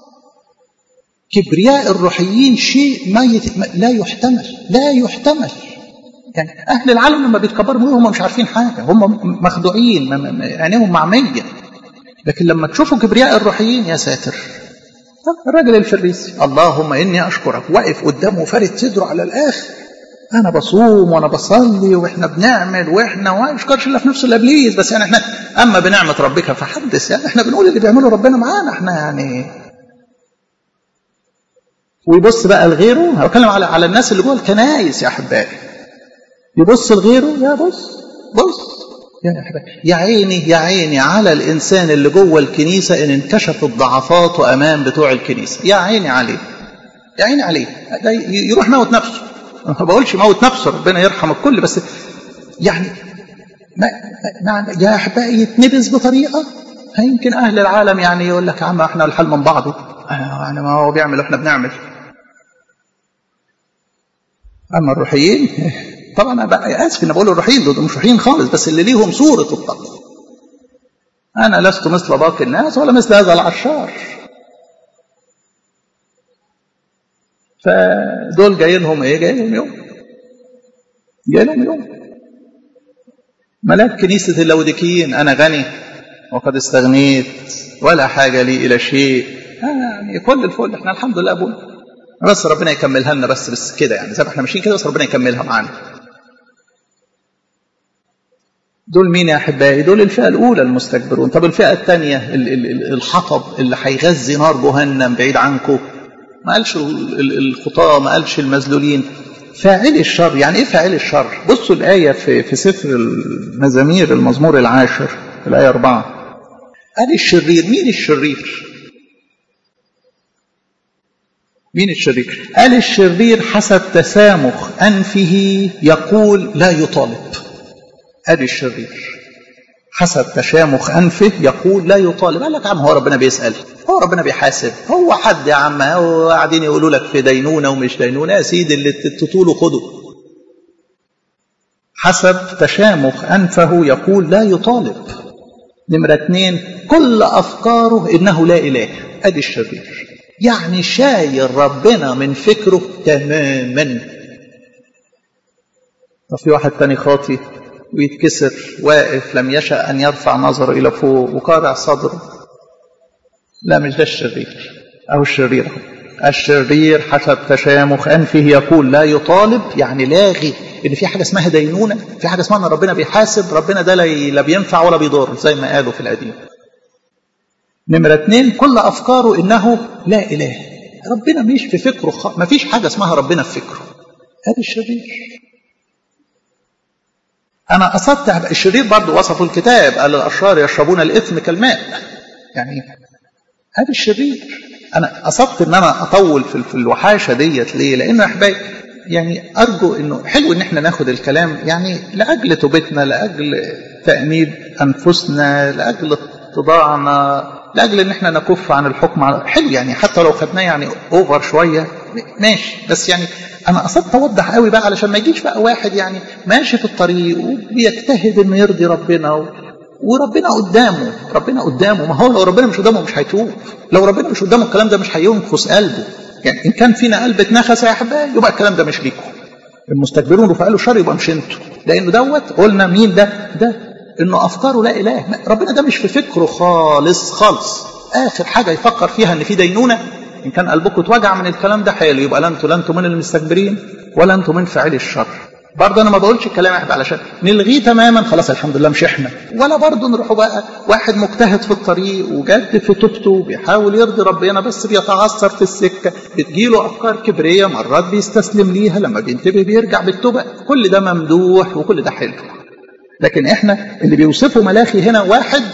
كبرياء الروحيين شيء ما يت... لا يحتمل لا يحتمل يعني اهل العالم لما بيتكبروا هم مش عارفين حاجه هم مخدوعين عينيهم معميه لكن لما تشوفوا كبرياء الروحيين يا ساتر الراجل الفريسي اللهم اني اشكرك واقف قدامه فارد صدره على الاخر انا بصوم وانا بصلي واحنا بنعمل واحنا ما يشكرش الا في نفسه الابليس بس يعني احنا اما بنعمه ربك فحدث يعني احنا بنقول اللي بيعمله ربنا معانا احنا يعني ويبص بقى لغيره هتكلم على على الناس اللي جوه الكنايس يا احبائي يبص لغيره يا بص بص يا احبائي يا عيني يا عيني على الانسان اللي جوه الكنيسه ان انكشفت ضعفاته امام بتوع الكنيسه يا عيني عليه يا عيني عليه ده يروح موت نفسه ما بقولش موت نفسه ربنا يرحم الكل بس يعني ما ما يا احبائي يتنبذ بطريقه يمكن اهل العالم يعني يقول لك يا عم احنا الحل من بعضه يعني ما هو بيعمل واحنا بنعمل اما الروحيين طبعا انا بقى اسف ان بقول الروحيين دول مش روحيين خالص بس اللي ليهم صوره التقوى انا لست مثل باقي الناس ولا مثل هذا العشار فدول جاي لهم ايه جاي لهم يوم جاي لهم يوم ملاك كنيسة اللوديكيين أنا غني وقد استغنيت ولا حاجة لي إلى شيء يعني كل الفل احنا الحمد لله أبونا بس ربنا يكملها لنا بس بس كده يعني زي ما احنا ماشيين كده بس ربنا يكملها معانا دول مين يا احبائي دول الفئه الاولى المستكبرون طب الفئه الثانيه الحطب اللي هيغذي نار جهنم بعيد عنكم ما قالش الخطاه ما قالش المذلولين فاعل الشر يعني ايه فاعل الشر بصوا الايه في في سفر المزامير المزمور العاشر الايه أربعة قال الشرير مين الشرير مين الشرير قال الشرير حسب تسامخ انفه يقول لا يطالب ادي الشرير حسب تشامخ انفه يقول لا يطالب قال لك يا عم هو ربنا بيسال هو ربنا بيحاسب هو حد يا عم هو قاعدين يقولوا لك في دينونه ومش دينونه يا سيدي اللي تطوله خده حسب تشامخ انفه يقول لا يطالب نمرة اتنين كل أفكاره إنه لا إله أدي الشرير يعني شايل ربنا من فكره تماما طب في واحد تاني خاطي ويتكسر واقف لم يشأ أن يرفع نظره إلى فوق وقارع صدره لا مش ده الشرير أو الشرير الشرير حسب تشامخ أنفه يقول لا يطالب يعني لاغي إن في حاجة اسمها دينونة في حاجة اسمها أن ربنا بيحاسب ربنا ده لا بينفع ولا بيضر زي ما قالوا في القديم نمرة اتنين كل أفكاره إنه لا إله ربنا مش في فكره خ... ما فيش حاجة اسمها ربنا في فكره هذا الشرير أنا قصدت الشرير برضه وصفه الكتاب قال الأشرار يشربون الإثم كالماء يعني هذا الشرير أنا قصدت إن أنا أطول في, في الوحاشة ديت ليه؟ لأنه يا أحبائي يعني أرجو إنه حلو إن إحنا ناخد الكلام يعني لأجل توبتنا لأجل تأنيب أنفسنا لأجل اتضاعنا لاجل ان احنا نكف عن الحكم على حلو يعني حتى لو خدناه يعني اوفر شويه ماشي بس يعني انا قصدت اوضح قوي بقى علشان ما يجيش بقى واحد يعني ماشي في الطريق وبيجتهد انه يرضي ربنا و... وربنا قدامه ربنا قدامه ما هو لو ربنا مش قدامه مش هيتوب لو ربنا مش قدامه الكلام ده مش هينخس قلبه يعني ان كان فينا قلب اتنخس يا احبائي يبقى الكلام ده مش ليكم المستكبرون رفعوا الشر يبقى مش انتوا لانه دوت قلنا مين ده ده انه افكاره لا اله ربنا ده مش في فكره خالص خالص اخر حاجه يفكر فيها ان في دينونه ان كان قلبكم اتوجع من الكلام ده حلو يبقى لا انتوا لا انتوا من المستكبرين ولا انتوا من فاعلي الشر برضه انا ما بقولش الكلام احنا علشان نلغيه تماما خلاص الحمد لله مش احنا ولا برضه نروحوا بقى واحد مجتهد في الطريق وجد في توبته بيحاول يرضي ربنا بس بيتعثر في السكه بتجيله افكار كبريه مرات بيستسلم ليها لما بينتبه بيرجع بالتوبه كل ده ممدوح وكل ده حلو لكن احنا اللي بيوصفه ملاخي هنا واحد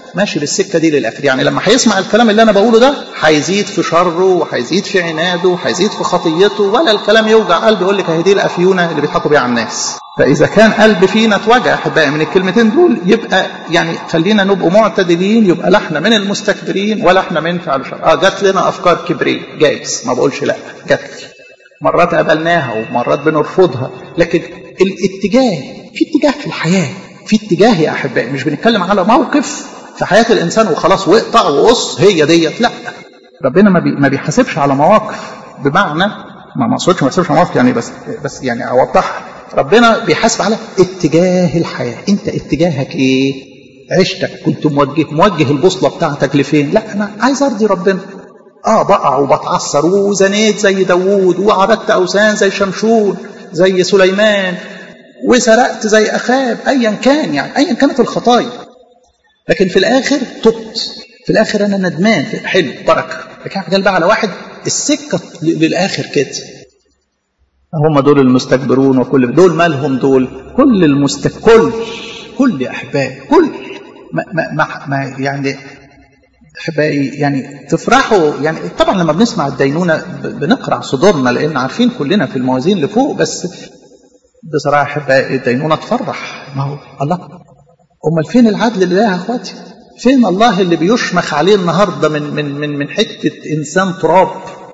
ماشي بالسكه دي للاخر يعني لما هيسمع الكلام اللي انا بقوله ده هيزيد في شره وهيزيد في عناده وهيزيد في خطيته ولا الكلام يوجع قلبي يقول لك اهي دي الافيونه اللي بيضحكوا بيها على الناس فاذا كان قلب فينا اتوجع احبائي من الكلمتين دول يبقى يعني خلينا نبقوا معتدلين يبقى لا احنا من المستكبرين ولا احنا من فعل شر اه جات لنا افكار كبريه جايز ما بقولش لا جات لي مرات قبلناها ومرات بنرفضها لكن الاتجاه في اتجاه في الحياه في اتجاه يا احبائي مش بنتكلم على موقف في حياه الانسان وخلاص واقطع وقص هي ديت لا ربنا ما, بي ما بيحاسبش على مواقف بمعنى ما مقصودش ما بيحاسبش على مواقف يعني بس بس يعني اوضحها ربنا بيحاسب على اتجاه الحياه انت اتجاهك ايه عشتك كنت موجه موجه البوصله بتاعتك لفين لا انا عايز ارضي ربنا اه بقع وبتعثر وزنيت زي داوود وعبدت اوثان زي شمشون زي سليمان وسرقت زي اخاب ايا كان يعني ايا كانت الخطايا لكن في الاخر تبت في الاخر انا ندمان حلو بركه لكن قال بقى على واحد السكه للاخر كده هم دول المستكبرون وكل دول مالهم دول كل المستك كل كل يا احبائي كل ما, ما, ما, ما يعني احبائي يعني تفرحوا يعني طبعا لما بنسمع الدينونه بنقرع صدورنا لان عارفين كلنا في الموازين اللي فوق بس بصراحه احبائي الدينونه تفرح ما هو الله امال فين العدل اللي يا اخواتي فين الله اللي بيشمخ عليه النهارده من من من من حته انسان تراب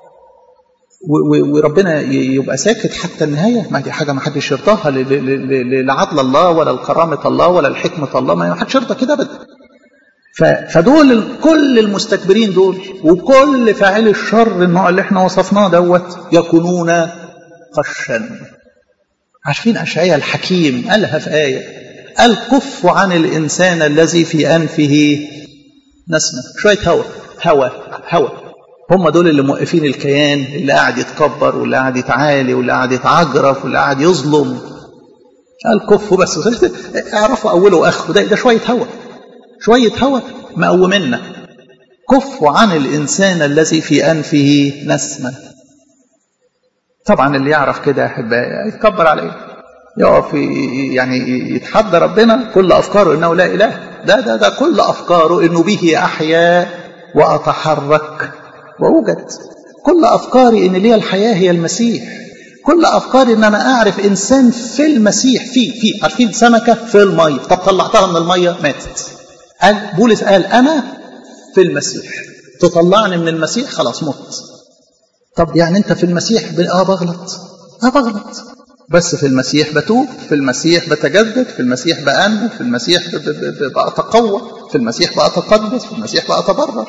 وربنا يبقى ساكت حتى النهايه ما دي حاجه ما حدش يرضاها لعدل الله ولا لكرامه الله ولا لحكمه الله ما حدش يرضى كده ابدا فدول كل المستكبرين دول وكل فاعلي الشر النوع اللي احنا وصفناه دوت يكونون قشا عارفين اشعياء الحكيم قالها في ايه قال كف عن الانسان الذي في انفه نسمه شويه هوا هوا هوا هم دول اللي موقفين الكيان اللي قاعد يتكبر واللي قاعد يتعالي واللي قاعد يتعجرف واللي قاعد يظلم قال كفوا بس اعرفوا اوله واخره ده, ده شويه هوا شويه هوا مقومنا كفوا عن الانسان الذي في انفه نسمه طبعا اللي يعرف كده يا احبائي يتكبر على ايه يقف يعني يتحدى ربنا كل افكاره انه لا اله ده ده ده كل افكاره انه به احيا واتحرك واوجد كل افكاري ان لي الحياه هي المسيح كل افكاري ان انا اعرف انسان في المسيح في في عارفين سمكه في الميه طب طلعتها من الميه ماتت قال بولس قال انا في المسيح تطلعني من المسيح خلاص مت طب يعني انت في المسيح اه بغلط اه بغلط بس في المسيح بتوب في المسيح بتجدد في المسيح بأنمو في المسيح بأتقوى في المسيح بأتقدس في المسيح بأتبرر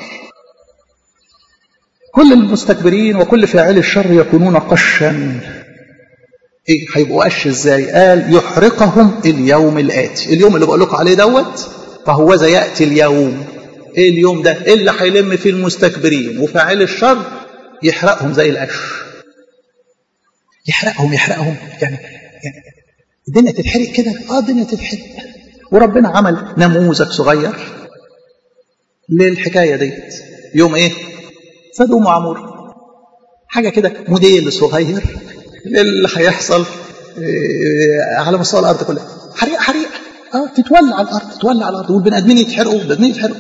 كل المستكبرين وكل فاعلي الشر يكونون قشا ايه هيبقوا قش ازاي قال يحرقهم اليوم الاتي اليوم اللي بقول لكم عليه دوت فهو ذا ياتي اليوم ايه اليوم ده ايه اللي هيلم فيه المستكبرين وفاعلي الشر يحرقهم زي القش يحرقهم يحرقهم يعني, يعني الدنيا تتحرق كده اه الدنيا تتحرق وربنا عمل نموذج صغير للحكايه ديت يوم ايه سدوم وعمور حاجه كده موديل صغير اللي هيحصل على مستوى الارض كلها حريقه حريقه اه تتولع الارض تتولع الارض والبني ادمين يتحرقوا البني ادمين يتحرقوا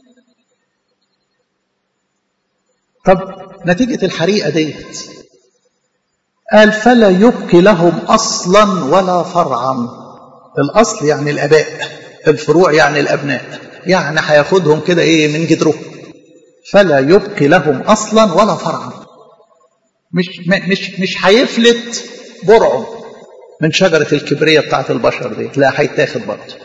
طب نتيجه الحريقه ديت قال فلا يبقي لهم اصلا ولا فرعا الاصل يعني الاباء الفروع يعني الابناء يعني هياخدهم كده ايه من جدره فلا يبقي لهم اصلا ولا فرعا مش مش مش هيفلت برعه من شجره الكبريه بتاعت البشر دي لا هيتاخد برضه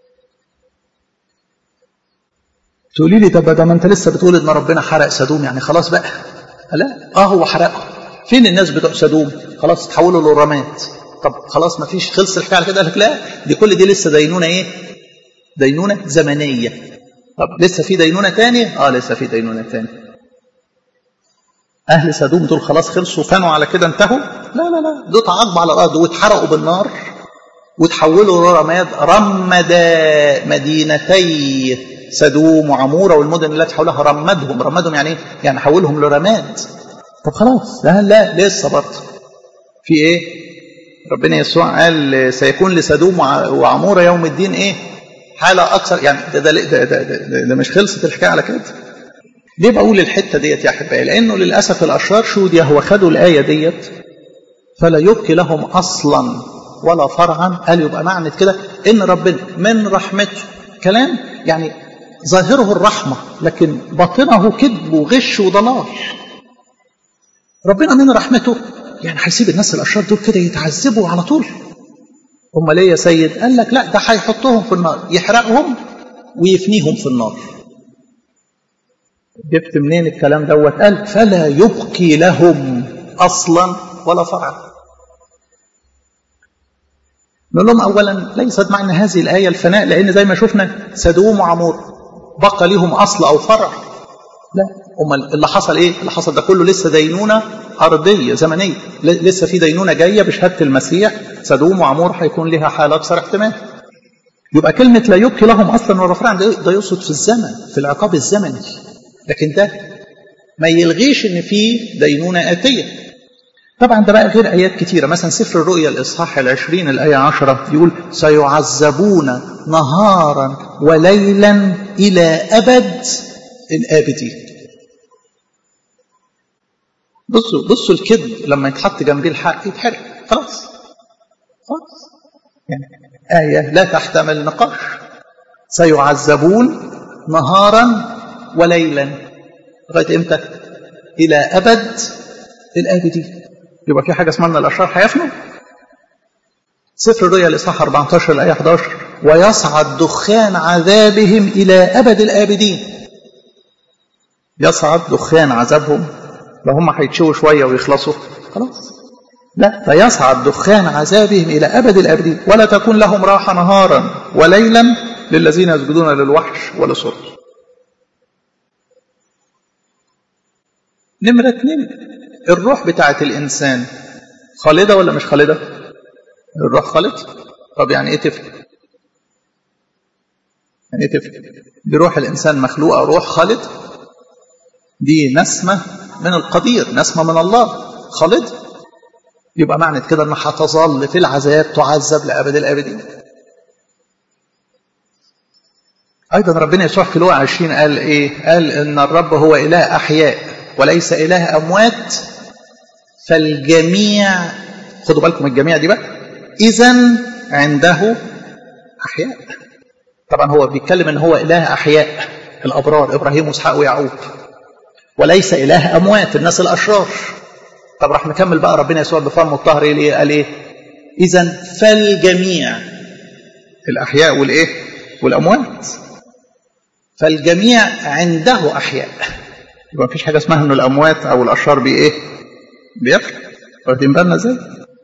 تقولي لي طب ده ما انت لسه بتقول ان ربنا حرق سدوم يعني خلاص بقى لا اه هو حرقهم فين الناس بتوع سدوم خلاص تحولوا لرماد طب خلاص ما فيش خلص الحكايه على كده قال لك لا دي كل دي لسه دينونه ايه دينونه زمنيه طب لسه في دينونه تانية اه لسه في دينونه تانية اهل سدوم دول خلاص خلصوا فانوا على كده انتهوا لا لا لا دول تعاقبوا على الارض واتحرقوا بالنار وتحولوا لرماد رمد مدينتي سدوم وعمورة والمدن التي حولها رمدهم رمدهم يعني ايه؟ يعني حولهم لرماد طب خلاص لا لا لسه برضه في ايه ربنا يسوع قال سيكون لسدوم وعمورة يوم الدين ايه حالة أكثر يعني ده, ده, ده, ده, ده, ده مش خلصت الحكاية على كده ليه بقول الحتة ديت يا أحبائي لأنه للأسف الأشرار شودية هو خدوا الآية ديت فلا يبقي لهم أصلا ولا فرعا قال يبقى معنى كده إن ربنا من رحمته كلام يعني ظاهره الرحمة لكن باطنه كذب وغش وضلال ربنا من رحمته يعني هيسيب الناس الأشرار دول كده يتعذبوا على طول هم ليه يا سيد قال لك لا ده هيحطهم في النار يحرقهم ويفنيهم في النار جبت منين الكلام دوت قال فلا يبقي لهم اصلا ولا فرعا نقول لهم اولا ليست معنى هذه الايه الفناء لان زي ما شفنا سدوم وعمور بقى لهم اصل او فرع لا امال اللي حصل ايه اللي حصل ده كله لسه دينونه ارضيه زمنيه لسه في دينونه جايه بشهاده المسيح سدوم وعمور هيكون لها حاله اكثر احتمال يبقى كلمه لا يبقي لهم اصلا ولا فرعا ده يقصد في الزمن في العقاب الزمني لكن ده ما يلغيش ان في دينونه اتيه طبعا ده بقى غير ايات كتيره مثلا سفر الرؤيا الاصحاح العشرين الايه عشرة يقول سيعذبون نهارا وليلا الى ابد الابدين بصوا بصوا الكذب لما يتحط جنبيه الحق يتحرق خلاص خلاص يعني آية لا تحتمل نقاش سيعذبون نهارا وليلا لغايه امتى؟ الى ابد الابدين يبقى في حاجه اسمها ان الاشرار هيفنوا سفر الرؤيا الاصحاح 14 الايه 11 ويصعد دخان عذابهم الى ابد الابدين يصعد دخان عذابهم لو هم هيتشووا شويه ويخلصوا خلاص لا فيصعد دخان عذابهم الى ابد الابدين ولا تكون لهم راحه نهارا وليلا للذين يسجدون للوحش ولصوره نمرة اتنين الروح بتاعت الإنسان خالدة ولا مش خالدة؟ الروح خالد؟ طب يعني إيه تفرق؟ يعني إيه تفرق؟ دي روح الإنسان مخلوقة روح خالد دي نسمة من القدير نسمة من الله خالد يبقى معنى كده انها هتظل في العذاب تعذب لابد الابدين ايضا ربنا يسوع في لوقا 20 قال ايه قال ان الرب هو اله احياء وليس إله أموات فالجميع خدوا بالكم الجميع دي بقى إذا عنده أحياء طبعا هو بيتكلم ان هو إله أحياء الأبرار إبراهيم وإسحاق ويعقوب وليس إله أموات الناس الأشرار طب راح نكمل بقى ربنا يسوع بفمه الطاهر ايه قال ايه إذا فالجميع الأحياء والإيه والأموات فالجميع عنده أحياء يبقى مفيش حاجه اسمها انه الاموات او الاشرار بي ايه؟ بيفنوا واخدين بالنا ازاي؟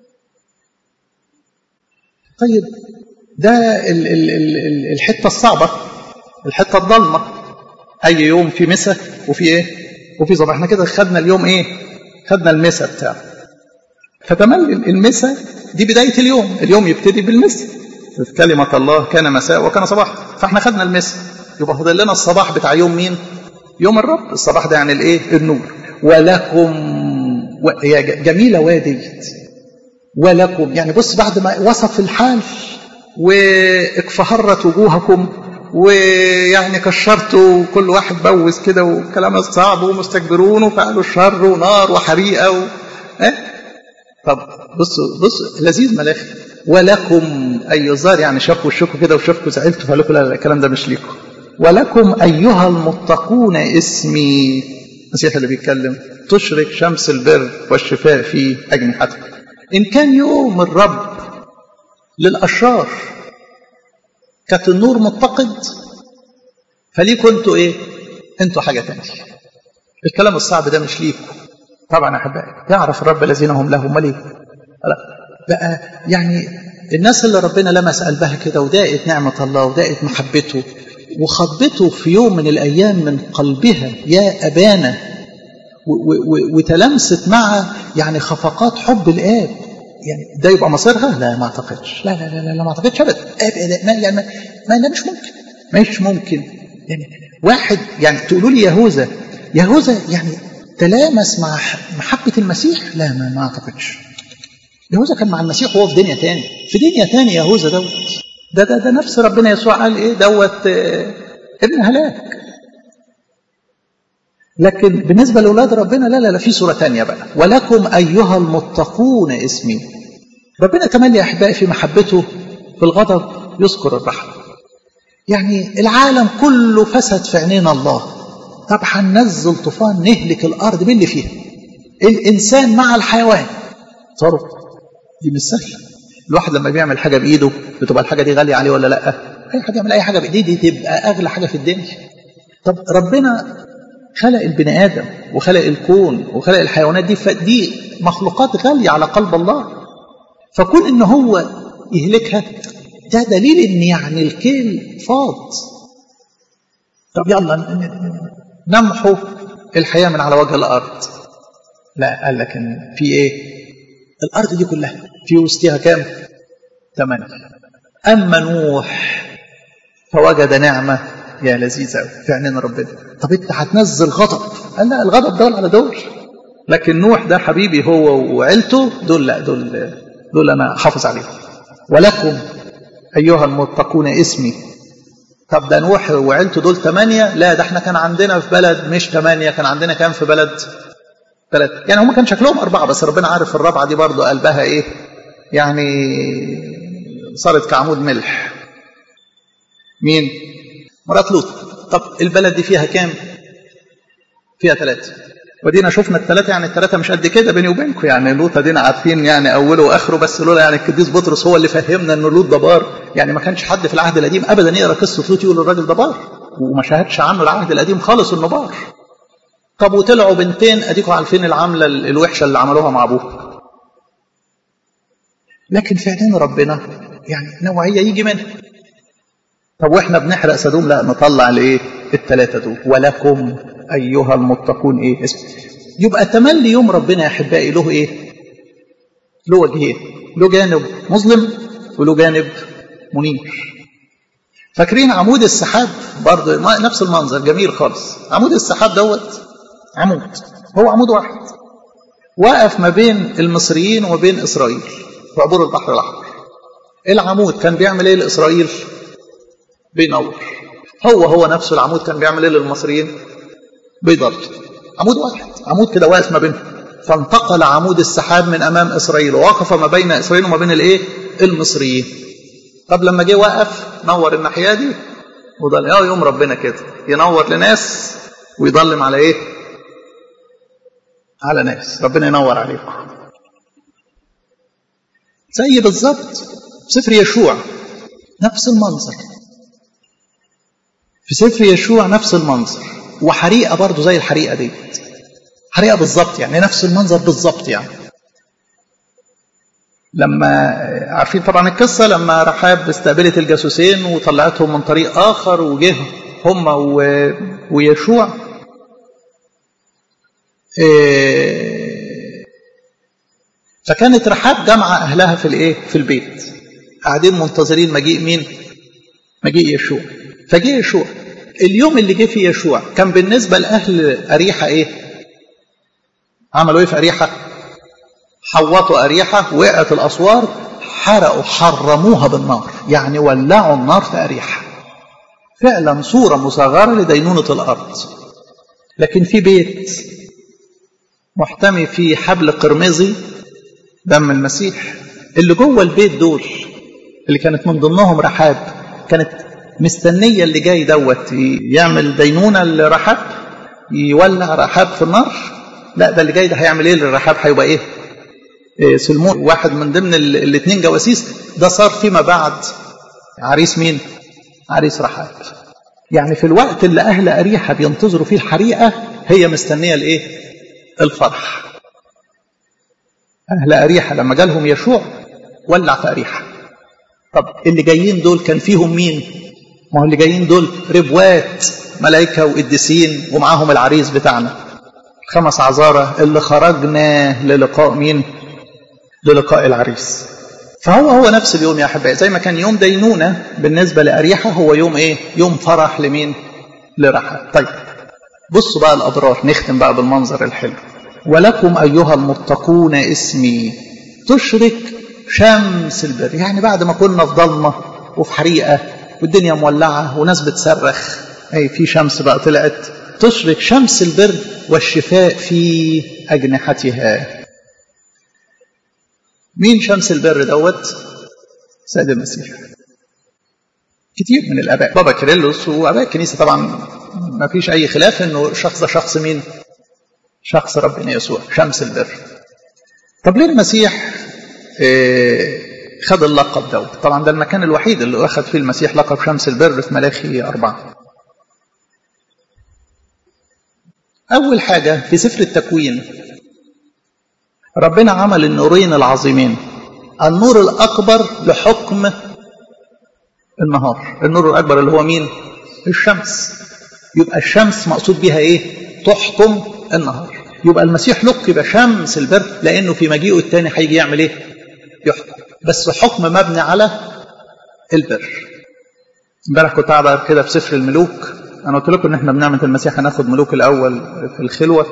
طيب ده ال ال ال الحته الصعبه الحته الضلمه اي يوم في مسا وفي ايه؟ وفي صباح احنا كده خدنا اليوم ايه؟ خدنا المسا بتاعه فتملي المسا دي بدايه اليوم اليوم يبتدي بالمسا كلمه الله كان مساء وكان صباح فاحنا خدنا المسا يبقى فاضل لنا الصباح بتاع يوم مين؟ يوم الرب الصباح ده يعني الايه النور ولكم و... هي جميله واديت ولكم يعني بص بعد ما وصف الحال واكفهرت وجوهكم ويعني كشرتوا كل واحد بوز كده وكلام صعب ومستكبرون وفعلوا الشر ونار وحريقه و... اه؟ طب بصوا بصوا لذيذ ملاخي ولكم اي الظاهر يعني شافوا الشكوا كده وشافوا زعلتوا فقالوا لا لا الكلام ده مش ليكم ولكم أيها المتقون اسمي المسيح اللي بيتكلم تشرق شمس البر والشفاء في أجنحتكم إن كان يوم الرب للأشرار كانت النور متقد فليكوا انتوا ايه انتوا حاجة تانية الكلام الصعب ده مش ليكوا طبعا احبائي يعرف الرب الذين هم له مليك بقى يعني الناس اللي ربنا لمس قلبها كده وداقت نعمة الله وداقت محبته وخضته في يوم من الأيام من قلبها يا أبانا وتلمست مع يعني خفقات حب الآب يعني ده يبقى مصيرها؟ لا ما اعتقدش لا لا لا لا ما اعتقدش ابدا ما يعني ما, ما لا مش ممكن مش ممكن يعني واحد يعني تقولوا لي يهوذا يهوذا يعني تلامس مع محبة المسيح لا ما, ما اعتقدش يهوذا كان مع المسيح وهو في دنيا تاني في دنيا تاني يهوذا دوت ده ده ده نفس ربنا يسوع قال ايه دوت اه ابن هلاك لكن بالنسبة لأولاد ربنا لا لا لا في صورة تانية بقى ولكم أيها المتقون اسمي ربنا تملي يا أحبائي في محبته في الغضب يذكر الرحمة يعني العالم كله فسد في عينين الله طب هننزل طوفان نهلك الأرض مين اللي فيها الإنسان مع الحيوان صاروا دي مش سهلة الواحد لما بيعمل حاجة بإيده بتبقى الحاجة دي غالية عليه ولا لأ أي حد يعمل أي حاجة بإيديه دي تبقى أغلى حاجة في الدنيا طب ربنا خلق البني آدم وخلق الكون وخلق الحيوانات دي فدي مخلوقات غالية على قلب الله فكون إن هو يهلكها ده دليل إن يعني الكيل فاض طب يلا نمحو الحياة من على وجه الأرض لا قال لك إن في إيه الأرض دي كلها في وسطها كام ثمانية أما نوح فوجد نعمة يا لذيذة في عينين ربنا طب انت هتنزل غضب قال لا الغضب دول على دول لكن نوح ده حبيبي هو وعيلته دول لا دول دول انا حافظ عليهم ولكم ايها المتقون اسمي طب ده نوح وعيلته دول ثمانية لا ده احنا كان عندنا في بلد مش ثمانية كان عندنا كام في بلد ثلاثة يعني هم كان شكلهم أربعة بس ربنا عارف الرابعة دي برضه قلبها إيه يعني صارت كعمود ملح مين مرات لوط طب البلد دي فيها كام فيها ثلاثة ودينا شفنا الثلاثة يعني الثلاثة مش قد كده بيني وبينكم يعني لوط دينا عارفين يعني أوله وآخره بس لولا يعني القديس بطرس هو اللي فهمنا إن لوط ده بار يعني ما كانش حد في العهد القديم أبدا يقرأ قصة لوط يقول الراجل ده بار وما شاهدش عنه العهد القديم خالص إنه بار طب وطلعوا بنتين أديكم عارفين العملة الوحشة اللي عملوها مع أبوه لكن في عينين ربنا يعني نوعية يجي منها طب واحنا بنحرق سدوم لا نطلع الايه الثلاثه دول ولكم ايها المتقون ايه اسم يبقى تملي يوم ربنا يا احبائي له ايه له وجهين له جانب مظلم وله جانب منير فاكرين عمود السحاب برضه نفس المنظر جميل خالص عمود السحاب دوت عمود هو عمود واحد وقف ما بين المصريين وما بين اسرائيل في عبور البحر الاحمر العمود كان بيعمل ايه لاسرائيل بينور هو هو نفسه العمود كان بيعمل ايه للمصريين بيضل عمود واحد عمود كده واقف ما بينهم فانتقل عمود السحاب من امام اسرائيل ووقف ما بين اسرائيل وما بين الايه المصريين طب لما جه وقف نور الناحيه دي وضل اه يوم ربنا كده ينور لناس ويضلم على ايه على ناس ربنا ينور عليكم زي بالظبط سفر يشوع نفس المنظر في سفر يشوع نفس المنظر وحريقه برضه زي الحريقه دي حريقه بالظبط يعني نفس المنظر بالظبط يعني لما عارفين طبعا القصه لما رحاب استقبلت الجاسوسين وطلعتهم من طريق اخر وجه هم ويشوع فكانت رحاب جامعه اهلها في الايه في البيت قاعدين منتظرين مجيء مين مجيء يشوع فجه يشوع اليوم اللي جه فيه يشوع كان بالنسبه لاهل اريحه ايه عملوا ايه في اريحه حوطوا اريحه وقعت الاسوار حرقوا حرموها بالنار يعني ولعوا النار في اريحه فعلا صوره مصغره لدينونه الارض لكن في بيت محتمي فيه حبل قرمزي دم المسيح اللي جوه البيت دول اللي كانت من ضمنهم رحاب كانت مستنية اللي جاي دوت يعمل دينونة لرحاب يولع رحاب في النار لا ده اللي جاي ده هيعمل ايه للرحاب هيبقى ايه, إيه سلمون واحد من ضمن الاثنين جواسيس ده صار فيما بعد عريس مين عريس رحاب يعني في الوقت اللي اهل اريحه بينتظروا فيه الحريقه هي مستنيه الايه الفرح اهل اريحه لما جالهم يشوع ولع في اريحه طب اللي جايين دول كان فيهم مين ما هو اللي جايين دول ربوات ملائكة وقديسين ومعاهم العريس بتاعنا خمس عذارة اللي خرجنا للقاء مين للقاء العريس فهو هو نفس اليوم يا أحبائي زي ما كان يوم دينونة بالنسبة لأريحة هو يوم إيه يوم فرح لمين لرحى طيب بصوا بقى الأبرار نختم بقى بالمنظر الحلو ولكم أيها المتقون اسمي تشرك شمس البر يعني بعد ما كنا في ضلمة وفي حريقة والدنيا مولعة وناس بتصرخ أي في شمس بقى طلعت تشرق شمس البر والشفاء في أجنحتها مين شمس البر دوت سيد المسيح كتير من الآباء بابا كيرلس وآباء الكنيسة طبعا ما فيش أي خلاف إنه الشخص ده شخص مين شخص ربنا يسوع شمس البر طب ليه المسيح إيه خد اللقب دوت طبعا ده المكان الوحيد اللي أخذ فيه المسيح لقب شمس البر في ملاخي أربعة أول حاجة في سفر التكوين ربنا عمل النورين العظيمين النور الأكبر لحكم النهار النور الأكبر اللي هو مين الشمس يبقى الشمس مقصود بها إيه تحكم النهار يبقى المسيح لقب شمس البر لأنه في مجيئه الثاني هيجي يعمل إيه يحكم بس حكم مبني على البر امبارح كنت قاعد كده في سفر الملوك انا قلت لكم ان احنا بنعمه المسيح هناخد ملوك الاول في الخلوه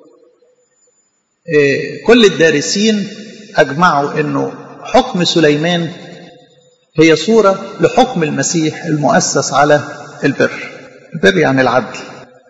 إيه كل الدارسين اجمعوا انه حكم سليمان هي صوره لحكم المسيح المؤسس على البر البر يعني العدل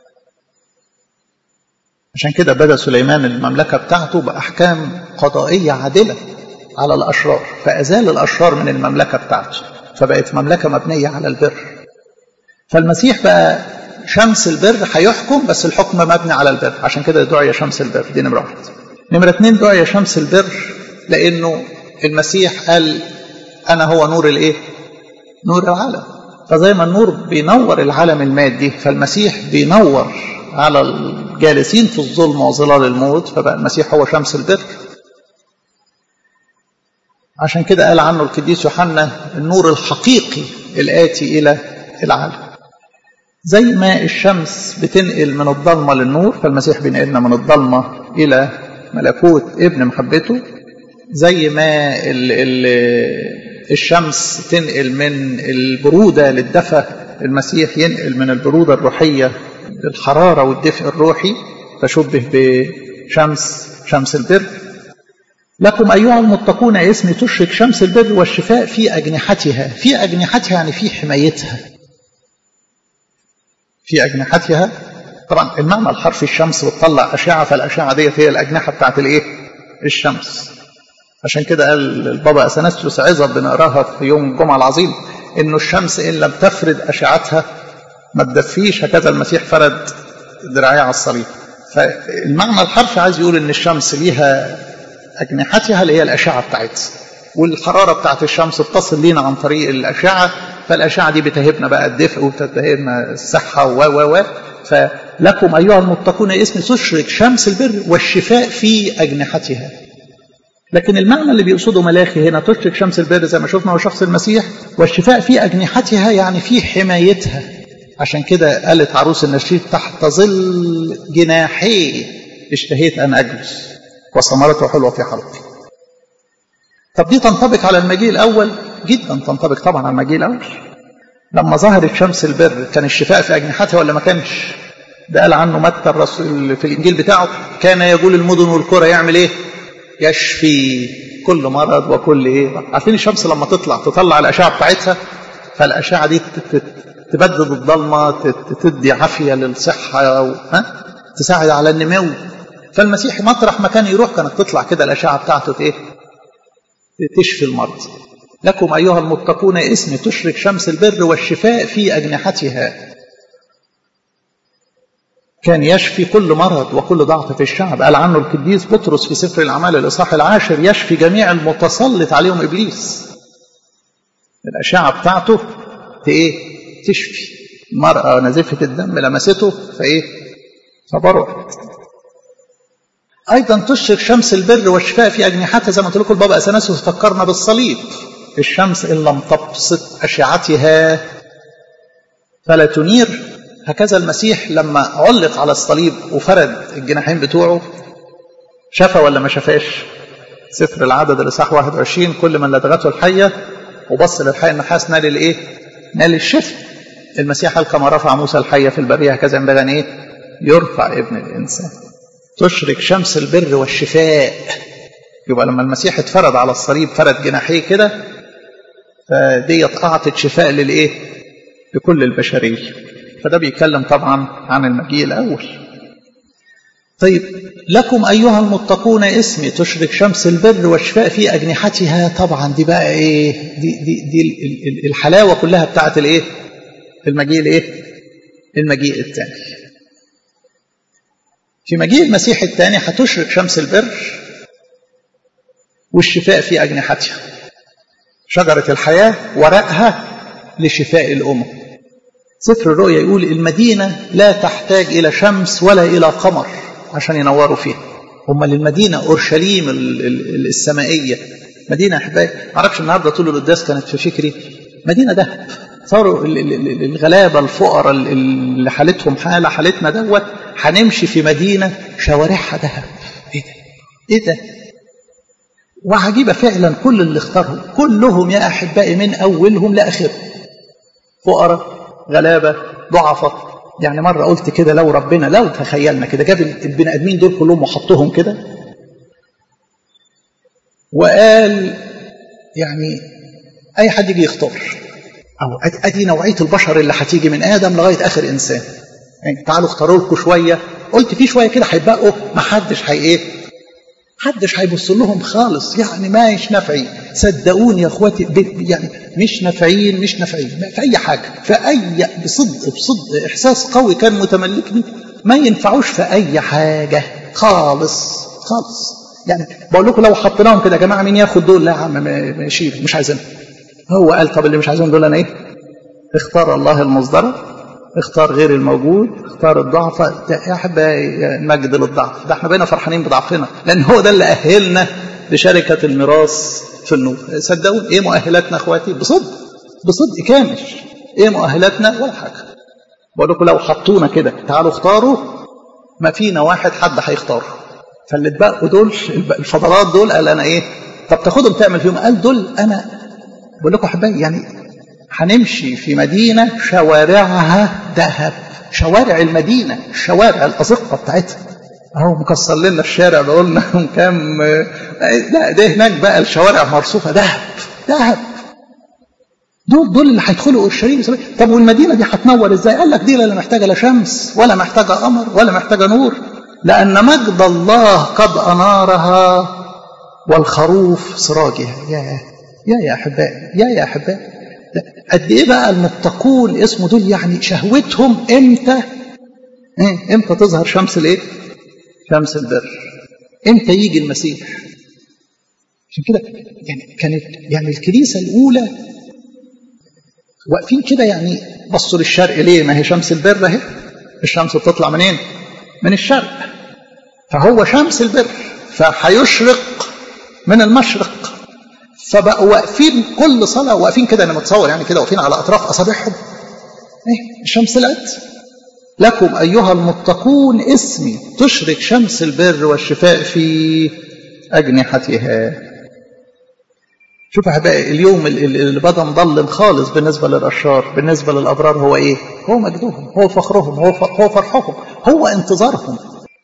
عشان كده بدا سليمان المملكه بتاعته باحكام قضائيه عادله على الاشرار فازال الاشرار من المملكه بتاعته فبقت مملكه مبنيه على البر فالمسيح بقى شمس البر هيحكم بس الحكم مبني على البر عشان كده دعي شمس البر دي نمره واحد نمره اثنين دعي شمس البر لانه المسيح قال انا هو نور الايه نور العالم فزي ما النور بينور العالم المادي فالمسيح بينور على الجالسين في الظلم وظلال الموت فبقى المسيح هو شمس البر عشان كده قال عنه القديس يوحنا النور الحقيقي الآتي إلى العالم زي ما الشمس بتنقل من الضلمة للنور فالمسيح بينقلنا من الضلمة إلى ملكوت ابن محبته زي ما ال ال الشمس تنقل من البرودة للدفى المسيح ينقل من البرودة الروحية للحرارة والدفء الروحي فشبه بشمس شمس البر لكم أيها المتقون اسمي تشرك شمس البر والشفاء في أجنحتها في أجنحتها يعني في حمايتها في أجنحتها طبعا المعنى الحرفي الشمس بتطلع أشعة فالأشعة ديت هي الأجنحة بتاعت الإيه؟ الشمس عشان كده قال البابا أثناسيوس عظة بنقراها في يوم الجمعة العظيم إنه الشمس إن لم تفرد أشعتها ما تدفيش هكذا المسيح فرد ذراعيه على الصليب فالمعنى الحرفي عايز يقول إن الشمس ليها أجنحتها اللي هي الأشعة بتاعتها والحرارة بتاعت الشمس بتصل لينا عن طريق الأشعة فالأشعة دي بتهبنا بقى الدفء وبتهبنا الصحة و و و فلكم أيها المتقون اسم تشرك شمس البر والشفاء في أجنحتها لكن المعنى اللي بيقصده ملاخي هنا تشرك شمس البر زي ما شفنا هو شخص المسيح والشفاء في أجنحتها يعني في حمايتها عشان كده قالت عروس النشيد تحت ظل جناحي اشتهيت أن أجلس وثمرته حلوة في حلقي طب دي تنطبق على المجيء الأول جدا تنطبق طبعا على المجيء الأول لما ظهرت شمس البر كان الشفاء في أجنحتها ولا ما كانش ده قال عنه متى الرسول في الإنجيل بتاعه كان يقول المدن والقرى يعمل إيه يشفي كل مرض وكل إيه عارفين الشمس لما تطلع تطلع الأشعة بتاعتها فالأشعة دي تبدد الضلمة تدي عافية للصحة ها تساعد على النمو فالمسيح مطرح ما كان يروح كانت تطلع كده الأشعة بتاعته ايه تشفي المرض لكم أيها المتقون اسم تشرك شمس البر والشفاء في أجنحتها كان يشفي كل مرض وكل ضعف في الشعب قال عنه القديس بطرس في سفر الأعمال الإصحاح العاشر يشفي جميع المتسلط عليهم إبليس الأشعة بتاعته إيه تشفي المرأة نزفة الدم لمسته فإيه فبرأت أيضا تشرق شمس البر والشفاء في أجنحتها زي ما قلت لكم البابا أثناسيوس فكرنا بالصليب الشمس إن لم تبسط أشعتها فلا تنير هكذا المسيح لما علق على الصليب وفرد الجناحين بتوعه شفى ولا ما شفاش سفر العدد الإصحاح 21 كل من لدغته الحية وبص للحية النحاس نال الإيه؟ نال الشفاء المسيح قال كما رفع موسى الحية في البرية هكذا ينبغي أن إيه؟ يرفع ابن الإنسان تشرق شمس البر والشفاء يبقى لما المسيح اتفرد على الصليب فرد جناحيه كده فديت أعطت شفاء للإيه؟ لكل البشرية فده بيتكلم طبعا عن المجيء الأول طيب لكم أيها المتقون اسمي تشرق شمس البر والشفاء في أجنحتها طبعا دي بقى إيه دي, دي, دي الحلاوة كلها بتاعت الإيه المجيء الإيه المجيء الثاني في مجيء المسيح الثاني هتشرق شمس البر والشفاء في أجنحتها شجرة الحياة ورقها لشفاء الأمم سفر الرؤيا يقول المدينة لا تحتاج إلى شمس ولا إلى قمر عشان ينوروا فيها هم للمدينة أورشليم السمائية مدينة أحبائي معرفش النهاردة طول القداس كانت في فكري مدينة دهب صاروا الغلابة الفقراء اللي حالتهم حالة حالتنا دوت هنمشي في مدينة شوارعها ذهب ايه ده ايه ده وعجيبة فعلا كل اللي اختارهم كلهم يا أحبائي من أولهم لآخرهم فقراء غلابة ضعفاء يعني مرة قلت كده لو ربنا لو تخيلنا كده جاب البني آدمين دول كلهم وحطهم كده وقال يعني أي حد يجي يختار أو أدي نوعية البشر اللي هتيجي من آدم لغاية آخر إنسان يعني تعالوا اختاروا لكم شوية قلت في شوية كده هيبقوا ما حدش هي إيه حدش هيبص لهم خالص يعني ما مش نافعين صدقوني يا اخواتي يعني مش نافعين مش نافعين في اي حاجه في اي بصدق بصدق احساس قوي كان متملكني ما ينفعوش في اي حاجه خالص خالص يعني بقول لكم لو حطيناهم كده يا جماعه مين ياخد دول لا يا عم ماشي مش عايزينهم هو قال طب اللي مش عايزينهم دول انا ايه اختار الله المصدره اختار غير الموجود اختار الضعف يا احبائي مجد للضعف ده احنا بقينا فرحانين بضعفنا لان هو ده اللي اهلنا لشركه الميراث في النور صدقوني ايه مؤهلاتنا اخواتي بصدق بصدق كامل ايه مؤهلاتنا ولا حاجه بقول لكم لو حطونا كده تعالوا اختاروا ما فينا واحد حد هيختاره فاللي اتبقوا دول الفضلات دول قال انا ايه طب تاخدهم تعمل فيهم قال دول انا بقول لكم احبائي يعني هنمشي في مدينة شوارعها ذهب شوارع المدينة الشوارع الأزقة بتاعتها اهو مكسر لنا الشارع بقول لهم كام لا ده هناك بقى الشوارع مرصوفة ذهب ذهب دول دول اللي هيدخلوا اورشليم طب والمدينه دي هتنور ازاي؟ قال لك دي لا محتاجه لا شمس ولا محتاجه قمر ولا محتاجه نور لان مجد الله قد انارها والخروف سراجها يا يا يا احبائي يا يا احبائي قد ايه بقى المتقون اسمه دول يعني شهوتهم امتى ايه امتى تظهر شمس الايه شمس البر امتى يجي المسيح عشان كده يعني كانت يعني الكنيسه الاولى واقفين كده يعني بصوا للشرق ليه ما هي شمس البر اهي الشمس بتطلع منين من الشرق فهو شمس البر فهيشرق من المشرق فبقوا واقفين كل صلاه واقفين كده انا متصور يعني كده واقفين على اطراف اصابعهم ايه الشمس طلعت لكم ايها المتقون اسمي تشرق شمس البر والشفاء في اجنحتها شوف احبائي اليوم اللي بدا مظلم خالص بالنسبه للاشرار بالنسبه للابرار هو ايه هو مجدهم هو فخرهم هو هو فرحهم هو انتظارهم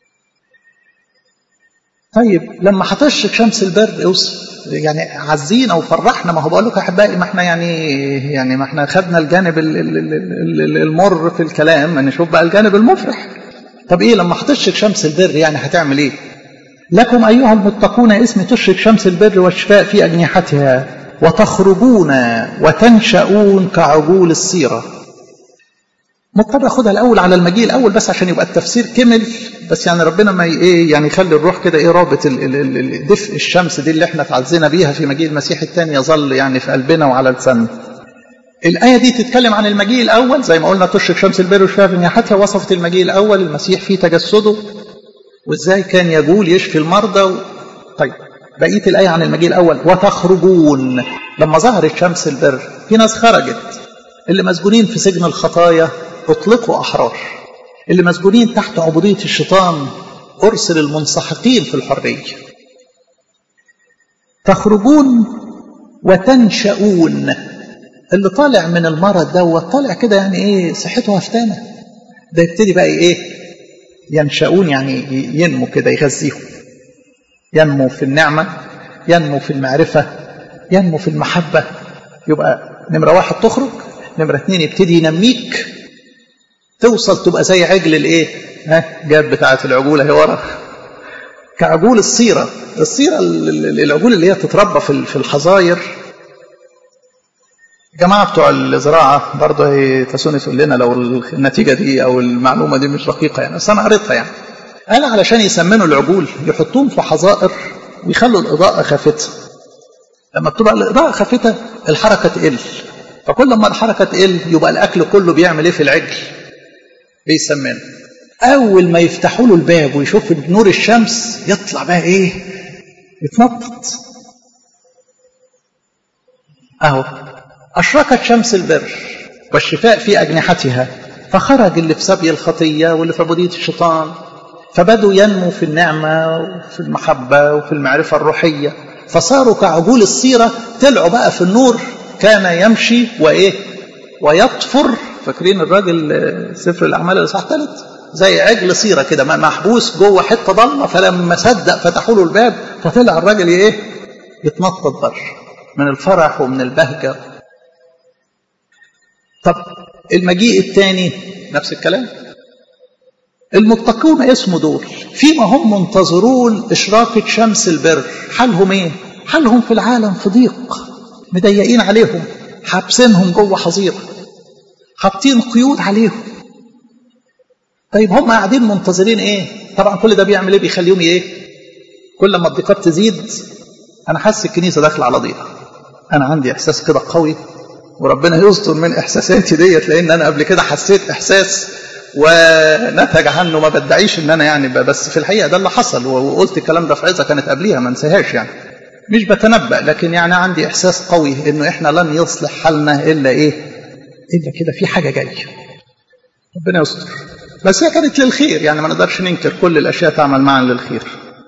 طيب لما هتشرق شمس البر اوصف يعني عزينا وفرحنا ما هو بقول لكم احبائي ما احنا يعني يعني ما احنا خدنا الجانب المر في الكلام نشوف بقى الجانب المفرح طب ايه لما هتشرق شمس البر يعني هتعمل ايه لكم ايها المتقون اسم تشرق شمس البر والشفاء في اجنحتها وتخرجون وتنشؤون كعجول السيره مضطر اخدها الاول على المجيء الاول بس عشان يبقى التفسير كمل بس يعني ربنا ما ايه يعني يخلي الروح كده ايه رابط دفء الشمس دي اللي احنا اتعزينا بيها في مجيء المسيح الثاني يظل يعني في قلبنا وعلى لساننا. الآية دي تتكلم عن المجيء الأول زي ما قلنا تشرق شمس البر والشفاء في نياحتها وصفت المجيء الأول المسيح في تجسده وإزاي كان يجول يشفي المرضى و... طيب بقية الآية عن المجيء الأول وتخرجون لما ظهرت شمس البر في ناس خرجت اللي مسجونين في سجن الخطايا اطلقوا احرار اللي مسجونين تحت عبوديه الشيطان ارسل المنسحقين في الحريه تخرجون وتنشؤون اللي طالع من المرض دوت طالع كده يعني ايه صحته هفتانه ده يبتدي بقى ايه ينشؤون يعني ينمو كده يغذيهم ينمو في النعمه ينمو في المعرفه ينمو في المحبه يبقى نمرة واحد تخرج نمرة اتنين يبتدي ينميك توصل تبقى زي عجل الايه ها جاب بتاعة العجول اهي ورا كعجول الصيرة الصيرة العجول اللي هي تتربى في الحظاير الجماعة بتوع الزراعة برضه هيتسوني تقول لنا لو النتيجة دي أو المعلومة دي مش دقيقة يعني بس أنا قريتها يعني قال علشان يسمنوا العجول يحطوهم في حظائر ويخلوا الإضاءة خافتة لما بتبقى الإضاءة خافتة الحركة تقل فكل ما الحركة تقل يبقى الأكل كله بيعمل إيه في العجل بيسمنه أول ما يفتحوا له الباب ويشوف نور الشمس يطلع بقى إيه يتنطط أهو أشرقت شمس البر والشفاء في أجنحتها فخرج اللي في سبي الخطية واللي في عبودية الشيطان فبدوا ينمو في النعمة وفي المحبة وفي المعرفة الروحية فصاروا كعجول الصيرة طلعوا بقى في النور كان يمشي وإيه ويطفر فاكرين الراجل سفر الأعمال الإصحاح الثالث زي عجل صيرة كده محبوس جوه حتة ضلمة فلما صدق فتحوا له الباب فطلع الراجل إيه يتنطط بره من الفرح ومن البهجة طب المجيء الثاني نفس الكلام المتقون اسمه دول فيما هم منتظرون إشراقة شمس البر حالهم إيه؟ حالهم في العالم في ضيق مضيقين عليهم حابسينهم جوه حظيرة حاطين قيود عليهم طيب هم قاعدين منتظرين ايه طبعا كل ده بيعمل ايه بيخليهم ايه كل ما الضيقات تزيد انا حاسس الكنيسه داخله على ضيقه انا عندي احساس كده قوي وربنا يستر من احساساتي ديت لان انا قبل كده حسيت احساس ونتج عنه ما بدعيش ان انا يعني بس في الحقيقه ده اللي حصل وقلت الكلام ده في عظه كانت قبليها ما انساهاش يعني مش بتنبأ لكن يعني عندي احساس قوي انه احنا لن يصلح حالنا الا ايه الا كده في حاجه جايه ربنا يستر بس هي كانت للخير يعني ما نقدرش ننكر كل الاشياء تعمل معا للخير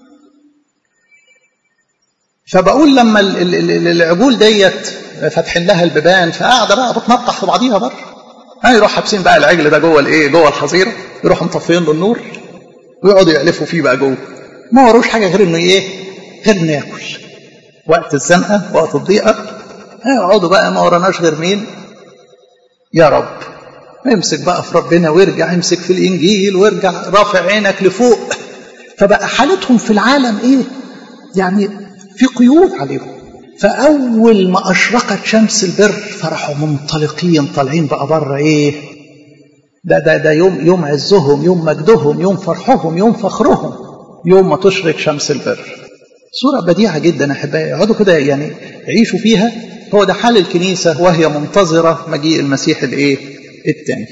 فبقول لما العجول ديت فاتحين لها البيبان فقاعده بقى بتنطح في بعضيها بره يروح حابسين بقى العجل ده جوه الايه جوه الحظيره يروحوا مطفيين له النور ويقعدوا يعلفوا فيه بقى جوه ما وروش حاجه غير انه ايه غير انه ياكل وقت الزنقه وقت الضيقه يقعدوا بقى ما وراناش غير مين يا رب امسك بقى في ربنا وارجع امسك في الانجيل وارجع رافع عينك لفوق فبقى حالتهم في العالم ايه يعني في قيود عليهم فاول ما اشرقت شمس البر فرحوا منطلقين طالعين بقى بره ايه ده ده ده يوم يوم عزهم يوم مجدهم يوم فرحهم يوم فخرهم يوم ما تشرق شمس البر صورة بديعة جدا أحبائي اقعدوا كده يعني عيشوا فيها هو ده حال الكنيسة وهي منتظرة مجيء المسيح الإيه؟ الثاني.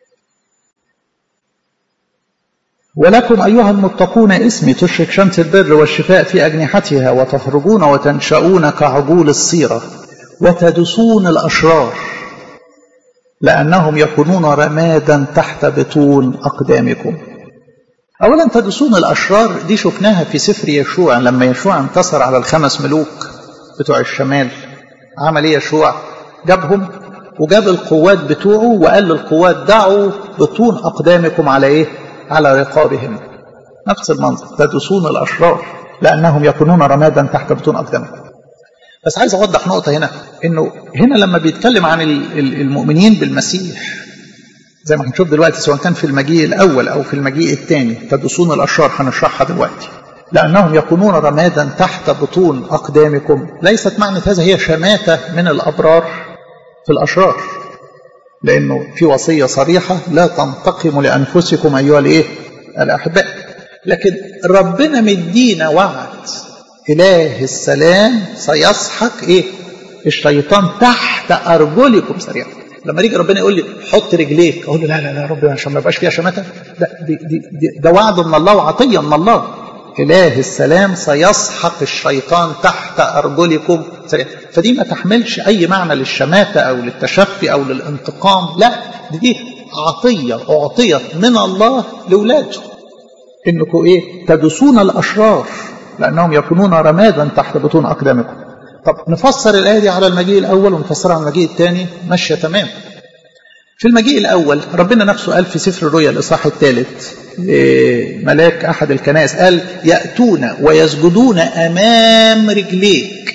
ولكم أيها المتقون اسمي تشرك شمس البر والشفاء في أجنحتها وتخرجون وتنشؤون كعجول الصيرة وتدسون الأشرار لأنهم يكونون رمادا تحت بطون أقدامكم أولا تدسون الأشرار دي شفناها في سفر يشوع لما يشوع انتصر على الخمس ملوك بتوع الشمال عمل ايه يشوع جابهم وجاب القوات بتوعه وقال للقوات دعوا بطون أقدامكم على ايه على رقابهم نفس المنظر تدسون الأشرار لأنهم يكونون رمادا تحت بطون أقدامكم بس عايز أوضح نقطة هنا إنه هنا لما بيتكلم عن المؤمنين بالمسيح زي ما هنشوف دلوقتي سواء كان في المجيء الأول أو في المجيء الثاني تدسون الأشرار هنشرحها دلوقتي لأنهم يكونون رمادا تحت بطون أقدامكم ليست معنى هذا هي شماتة من الأبرار في الأشرار لأنه في وصية صريحة لا تنتقموا لأنفسكم أيها الإيه؟ الأحباء لكن ربنا مدينا وعد إله السلام سيسحق إيه؟ الشيطان تحت أرجلكم سريعا لما يجي ربنا يقول لي حط رجليك اقول له لا لا لا ربنا عشان ما يبقاش فيها شماته لا دي دي دي ده وعد من الله وعطيه من الله اله السلام سيسحق الشيطان تحت ارجلكم سريعا فدي ما تحملش اي معنى للشماته او للتشفي او للانتقام لا دي, دي عطيه اعطيت من الله لاولاده انكم ايه تدسون الاشرار لانهم يكونون رمادا تحت بطون اقدامكم طب نفسر الآية دي على المجيء الأول ونفسرها على المجيء الثاني ماشية تمام في المجيء الأول ربنا نفسه قال في سفر الرؤيا الإصحاح الثالث ملاك أحد الكنائس قال يأتون ويسجدون أمام رجليك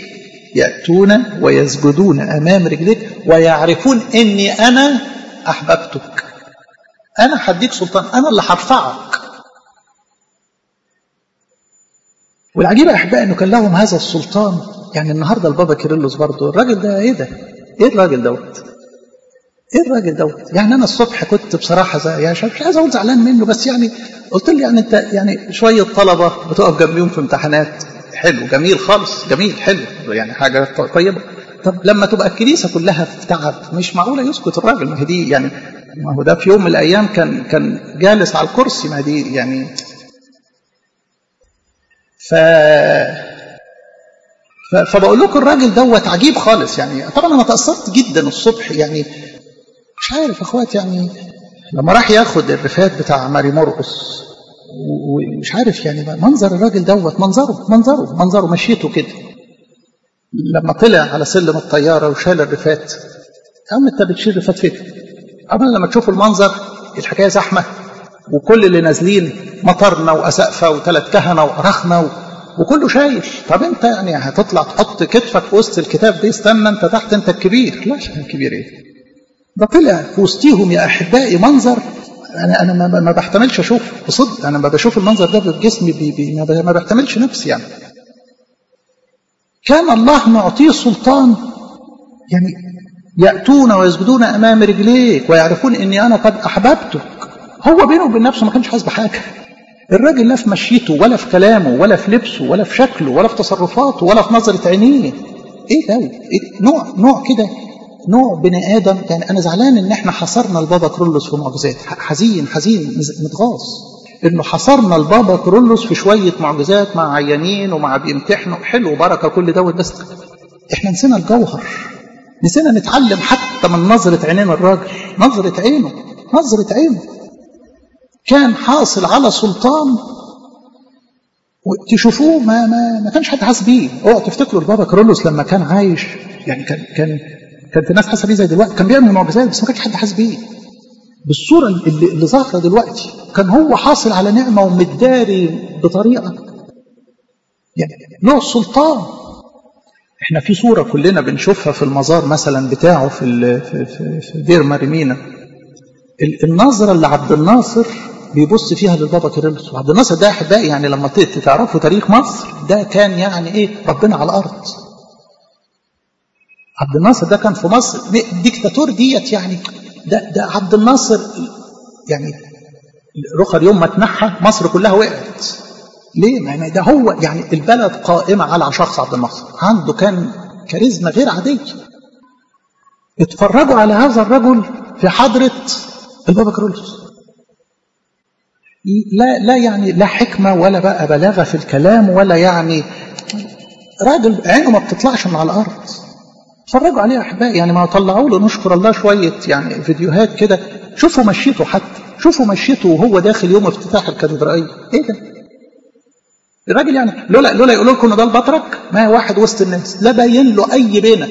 يأتون ويسجدون أمام رجليك ويعرفون أني أنا أحببتك أنا هديك سلطان أنا اللي هرفعك والعجيب يا أحبائي أنه كان لهم هذا السلطان يعني النهاردة البابا كيرلس برضه الراجل ده إيه ده؟ إيه الراجل دوت؟ ايه الراجل دوت يعني انا الصبح كنت بصراحه زي يعني مش عايز اقول زعلان منه بس يعني قلت له يعني انت يعني شويه طلبه بتقف جنبيهم في امتحانات حلو جميل خالص جميل حلو يعني حاجه طيبه طب لما تبقى الكنيسه كلها في تعب مش معقوله يسكت الراجل ما هي دي يعني ما هو ده في يوم من الايام كان كان جالس على الكرسي ما دي يعني ف فبقول لكم الراجل دوت عجيب خالص يعني طبعا انا تاثرت جدا الصبح يعني مش عارف اخوات يعني لما راح ياخد الرفات بتاع ماري مرقس ومش عارف يعني منظر الراجل دوت منظره منظره منظره مشيته كده لما طلع على سلم الطياره وشال الرفات يا عم انت بتشيل رفات فين؟ اما لما تشوف المنظر الحكايه زحمه وكل اللي نازلين مطرنا واسقفه وثلاث كهنه وارخنا و... وكله شايل طب انت يعني هتطلع تحط كتفك في وسط الكتاب ده استنى انت تحت انت الكبير لا الكبير ايه ده طلع في وسطيهم يا احبائي منظر انا انا ما, ما بحتملش اشوف بصدق انا ما بشوف المنظر ده بجسمي بي بي ما بحتملش نفسي يعني كان الله معطيه سلطان يعني ياتون ويسجدون امام رجليك ويعرفون اني انا قد احببتك هو بينه وبين نفسه ما كانش حاسس بحاجه الراجل لا في مشيته ولا في كلامه ولا في لبسه ولا في شكله ولا في تصرفاته ولا في نظره عينيه ايه ده إيه نوع نوع كده نوع بني ادم يعني انا زعلان ان احنا حصرنا البابا كرولوس في معجزات حزين حزين متغاظ انه حصرنا البابا كرولوس في شويه معجزات مع عيانين ومع بيمتحنوا حلو بركه كل دوت بس احنا نسينا الجوهر نسينا نتعلم حتى من نظره عينين الراجل نظره عينه نظره عينه كان حاصل على سلطان وتشوفوه ما ما ما كانش حد حاسس بيه اوعوا تفتكروا البابا كرولوس لما كان عايش يعني كان كان كانت الناس حاسه بيه زي دلوقتي كان بيعمل معجزات بس ما كانش حد حاسس بيه بالصوره اللي, اللي ظاهره دلوقتي كان هو حاصل على نعمه ومتداري بطريقه يعني له سلطان احنا في صوره كلنا بنشوفها في المزار مثلا بتاعه في في في, في دير مريمينا النظره اللي عبد الناصر بيبص فيها للبابا كيرلس وعبد الناصر ده احبائي يعني لما تعرفوا تاريخ مصر ده كان يعني ايه ربنا على الارض عبد الناصر ده كان في مصر الديكتاتور ديت يعني ده ده عبد الناصر يعني رخر يوم ما اتنحى مصر كلها وقعت ليه؟ يعني ده هو يعني البلد قائمة على شخص عبد الناصر عنده كان كاريزما غير عادية اتفرجوا على هذا الرجل في حضرة البابا كرولوس لا لا يعني لا حكمة ولا بقى بلاغة في الكلام ولا يعني راجل عينه ما بتطلعش من على الأرض اتفرجوا عليه يا أحبائي يعني ما طلعوا له نشكر الله شوية يعني فيديوهات كده شوفوا مشيته حتى شوفوا مشيته وهو داخل يوم افتتاح الكاتدرائية ايه ده؟ الراجل يعني لولا لولا يقولوا لكم ان ده البطرك ما واحد وسط الناس لا باين له اي بينه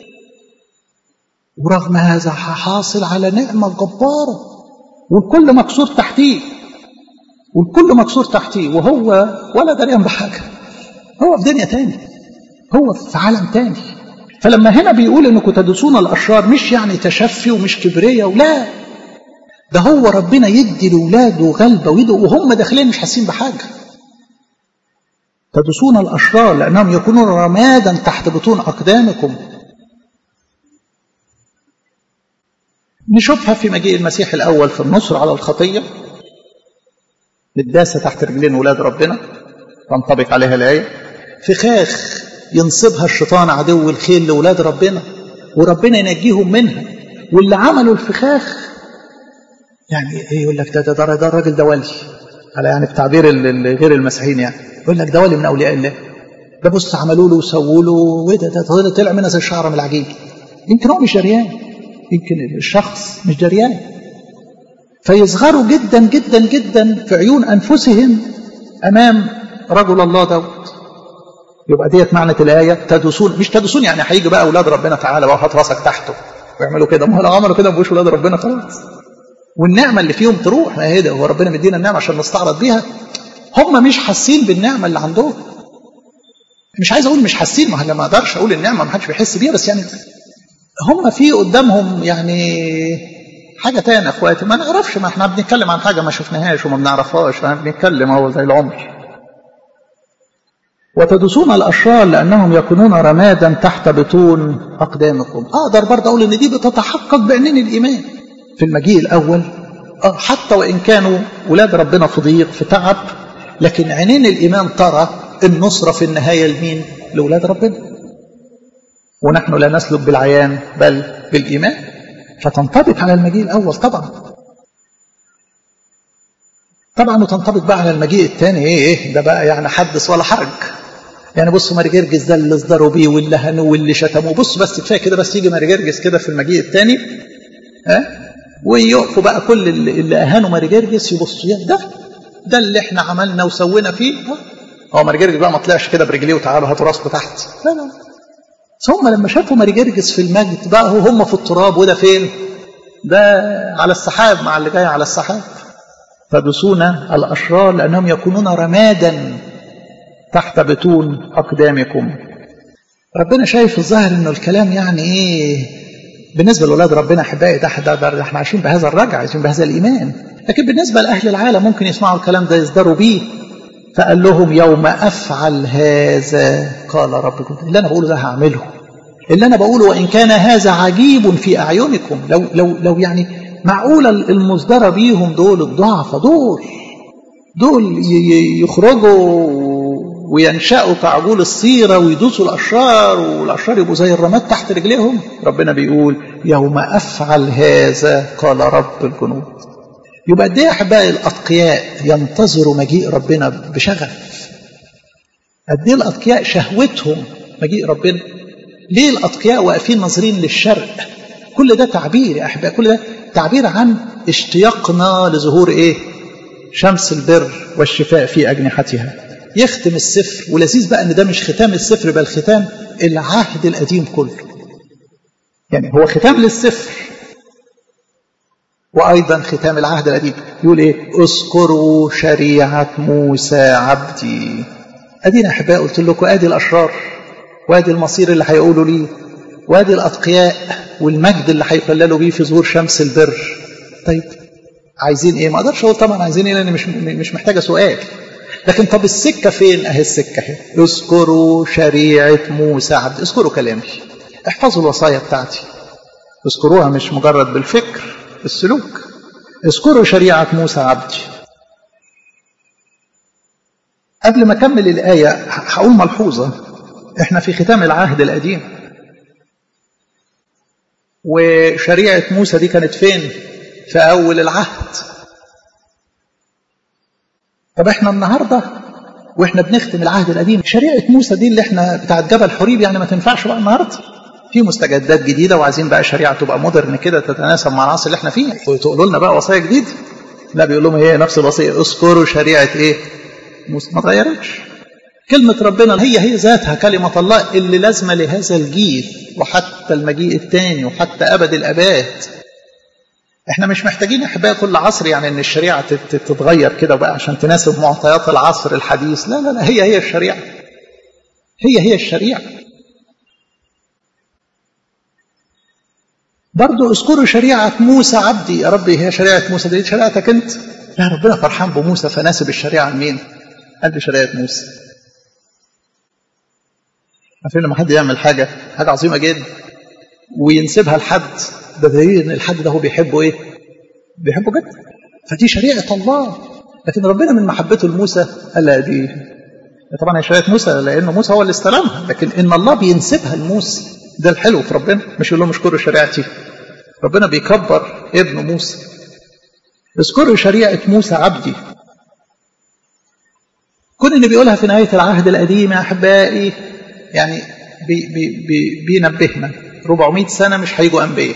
ورغم هذا حاصل على نعمه جباره والكل مكسور تحتيه والكل مكسور تحتيه وهو ولا دريان بحاجه هو في دنيا تاني هو في عالم تاني فلما هنا بيقول انكم تدوسون الاشرار مش يعني تشفي ومش كبريه ولا ده هو ربنا يدي لاولاده غلبه ويده وهم داخلين مش حاسين بحاجه تدوسون الاشرار لانهم يكونون رمادا تحت بطون اقدامكم نشوفها في مجيء المسيح الاول في النصر على الخطيه متداسه تحت رجلين ولاد ربنا تنطبق عليها الايه فخاخ ينصبها الشيطان عدو الخيل لاولاد ربنا وربنا ينجيهم منها واللي عملوا الفخاخ يعني ايه يقول لك ده ده ده, ده الراجل ده ولي على يعني بتعبير غير المسيحيين يعني يقول لك ده ولي من اولياء الله ده بص عملوا له وسووا له وايه ده ده طلع منها زي الشعره من العجين يمكن هو مش دريان يمكن الشخص مش دريان فيصغروا جدا جدا جدا في عيون انفسهم امام رجل الله دوت يبقى ديت معنى الايه تدوسون مش تدوسون يعني هيجي بقى اولاد ربنا تعالى بقى هات راسك تحته ويعملوا كده ما هو لو عملوا كده ما بقوش اولاد ربنا خلاص والنعمه اللي فيهم تروح ما هي ده هو ربنا مدينا النعمه عشان نستعرض بيها هم مش حاسين بالنعمه اللي عندهم مش عايز اقول مش حاسين ما ما اقدرش اقول النعمه ما حدش بيحس بيها بس يعني هم في قدامهم يعني حاجه تانية يا اخواتي ما نعرفش ما احنا بنتكلم عن حاجه ما شفناهاش وما بنعرفهاش احنا بنتكلم هو زي العمر وتدوسون الاشرار لانهم يكونون رمادا تحت بطون اقدامكم اقدر برضه اقول ان دي بتتحقق بعينين الايمان في المجيء الاول اه حتى وان كانوا ولاد ربنا في ضيق في تعب لكن عينين الايمان ترى النصره في النهايه لمين؟ لاولاد ربنا. ونحن لا نسلك بالعيان بل بالايمان. فتنطبق على المجيء الاول طبعا. طبعا وتنطبق بقى على المجيء الثاني ايه ايه ده بقى يعني حدث ولا حرج. يعني بصوا مارجرجس ده اللي اصدروا بيه واللي هنوه واللي شتموه بصوا بس كفايه كده بس يجي مارجرجس كده في المجيء الثاني ها ويقفوا بقى كل اللي, اللي اهانوا مارجرجس يبصوا يا ده ده اللي احنا عملنا وسوينا فيه هو مارجرجس بقى ما طلعش كده برجليه وتعالوا هاتوا راسكم تحت لا لا هم لما شافوا مارجرجس في المجد بقى هم في التراب وده فين ده على السحاب مع اللي جاي على السحاب فدسون الاشرار لانهم يكونون رمادا تحت بطون اقدامكم ربنا شايف الظاهر انه الكلام يعني ايه بالنسبه لاولاد ربنا احبائي ده, ده, ده احنا عايشين بهذا الرجع عايشين بهذا الايمان لكن بالنسبه لاهل العالم ممكن يسمعوا الكلام ده يصدروا بيه فقال لهم يوم افعل هذا قال ربكم اللي انا بقوله ده هعمله اللي انا بقوله وان كان هذا عجيب في اعينكم لو لو لو يعني معقوله المصدره بيهم دول الضعفه دول دول يخرجوا وينشأوا كعجول الصيرة ويدوسوا الأشرار والأشرار يبقوا زي الرماد تحت رجليهم ربنا بيقول يوم أفعل هذا قال رب الجنود يبقى قد ايه احبائي الاتقياء ينتظروا مجيء ربنا بشغف قد ايه الاتقياء شهوتهم مجيء ربنا ليه الاتقياء واقفين ناظرين للشرق كل ده تعبير يا احبائي كل ده تعبير عن اشتياقنا لظهور ايه شمس البر والشفاء في اجنحتها يختم السفر ولذيذ بقى ان ده مش ختام السفر بل ختام العهد القديم كله يعني هو ختام للسفر وايضا ختام العهد القديم يقول ايه اذكروا شريعه موسى عبدي ادينا احباء قلت لكم ادي الاشرار وادي المصير اللي هيقولوا ليه وادي الاتقياء والمجد اللي هيخللوا بيه في ظهور شمس البر طيب عايزين ايه ما اقدرش اقول طبعا عايزين ايه لان مش مش محتاجه سؤال لكن طب السكه فين اهي السكه اهي اذكروا شريعه موسى عبد اذكروا كلامي احفظوا الوصايا بتاعتي اذكروها مش مجرد بالفكر بالسلوك اذكروا شريعه موسى عبدي قبل ما اكمل الايه هقول ملحوظه احنا في ختام العهد القديم وشريعه موسى دي كانت فين في اول العهد طب احنا النهارده واحنا بنختم العهد القديم شريعه موسى دي اللي احنا بتاعت جبل حريب يعني ما تنفعش بقى النهارده في مستجدات جديده وعايزين بقى شريعه تبقى مودرن كده تتناسب مع العصر اللي احنا فيه وتقولوا لنا بقى وصايا جديده لا بيقول لهم هي نفس الوصيه اذكروا شريعه ايه موسى ما اتغيرتش كلمة ربنا هي هي ذاتها كلمة الله اللي لازمة لهذا الجيل وحتى المجيء الثاني وحتى أبد الأباد احنا مش محتاجين احباء كل عصر يعني ان الشريعه تتغير كده بقى عشان تناسب معطيات العصر الحديث لا لا لا هي هي الشريعه هي هي الشريعه برضو اذكروا شريعة موسى عبدي يا ربي هي شريعة موسى دي شريعتك انت لا ربنا فرحان بموسى فناسب الشريعة لمين قال لي شريعة موسى عارفين لما حد يعمل حاجة حاجة عظيمة جدا وينسبها لحد ده دليل ان الحد ده هو بيحبه ايه؟ بيحبه جدا فدي شريعه الله لكن ربنا من محبته لموسى قال لا دي طبعا هي شريعه موسى لانه موسى هو اللي استلمها لكن ان الله بينسبها لموسى ده الحلو في ربنا مش يقول لهم اشكروا شريعتي ربنا بيكبر ابن موسى اذكروا شريعه موسى عبدي كل اللي بيقولها في نهايه العهد القديم يا احبائي يعني بي بي بي بينبهنا 400 سنه مش هيجوا انبياء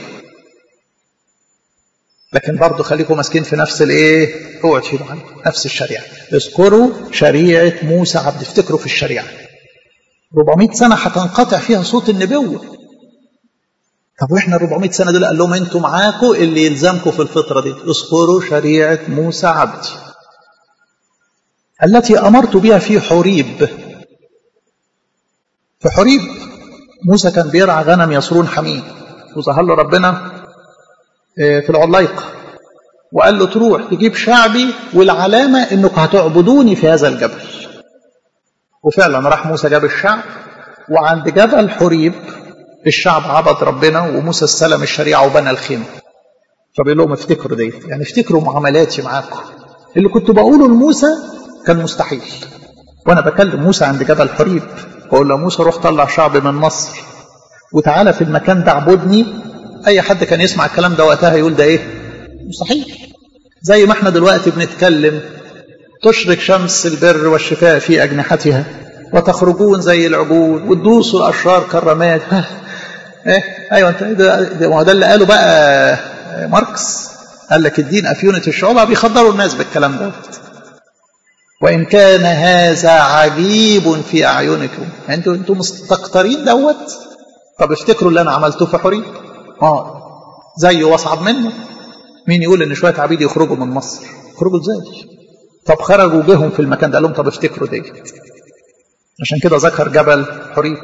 لكن برضه خليكم ماسكين في نفس الايه اوعوا تشيلوا عنه نفس الشريعه اذكروا شريعه موسى عبد افتكروا في الشريعه 400 سنه هتنقطع فيها صوت النبوه طب واحنا ال 400 سنه دول قال لهم انتوا معاكم اللي يلزمكم في الفتره دي اذكروا شريعه موسى عبدي التي امرت بها في حريب في حريب موسى كان بيرعى غنم يسرون حميد وظهر له ربنا في العلايقة وقال له تروح تجيب شعبي والعلامة انكم هتعبدوني في هذا الجبل وفعلا راح موسى جاب الشعب وعند جبل حريب الشعب عبد ربنا وموسى استلم الشريعة وبنى الخيمة فبيقول لهم افتكروا ديت يعني افتكروا معاملاتي معاكم اللي كنت بقوله لموسى كان مستحيل وانا بكلم موسى عند جبل حريب بقول له موسى روح طلع شعب من مصر وتعالى في المكان ده اعبدني اي حد كان يسمع الكلام ده وقتها يقول ده ايه مستحيل زي ما احنا دلوقتي بنتكلم تشرق شمس البر والشفاء في اجنحتها وتخرجون زي العجول وتدوسوا الاشرار كالرماد ايه ايوه انت ده, ده ما هو ده اللي قاله بقى ماركس قال لك الدين افيونه الشعوب بيخدروا الناس بالكلام ده وان كان هذا عجيب في اعينكم انتوا انتوا مستكترين دوت طب افتكروا اللي انا عملته في حريب اه زيه واصعب منه مين يقول ان شويه عبيد يخرجوا من مصر يخرجوا ازاي طب خرجوا جهم في المكان ده قال لهم طب افتكروا ديت عشان كده ذكر جبل حريب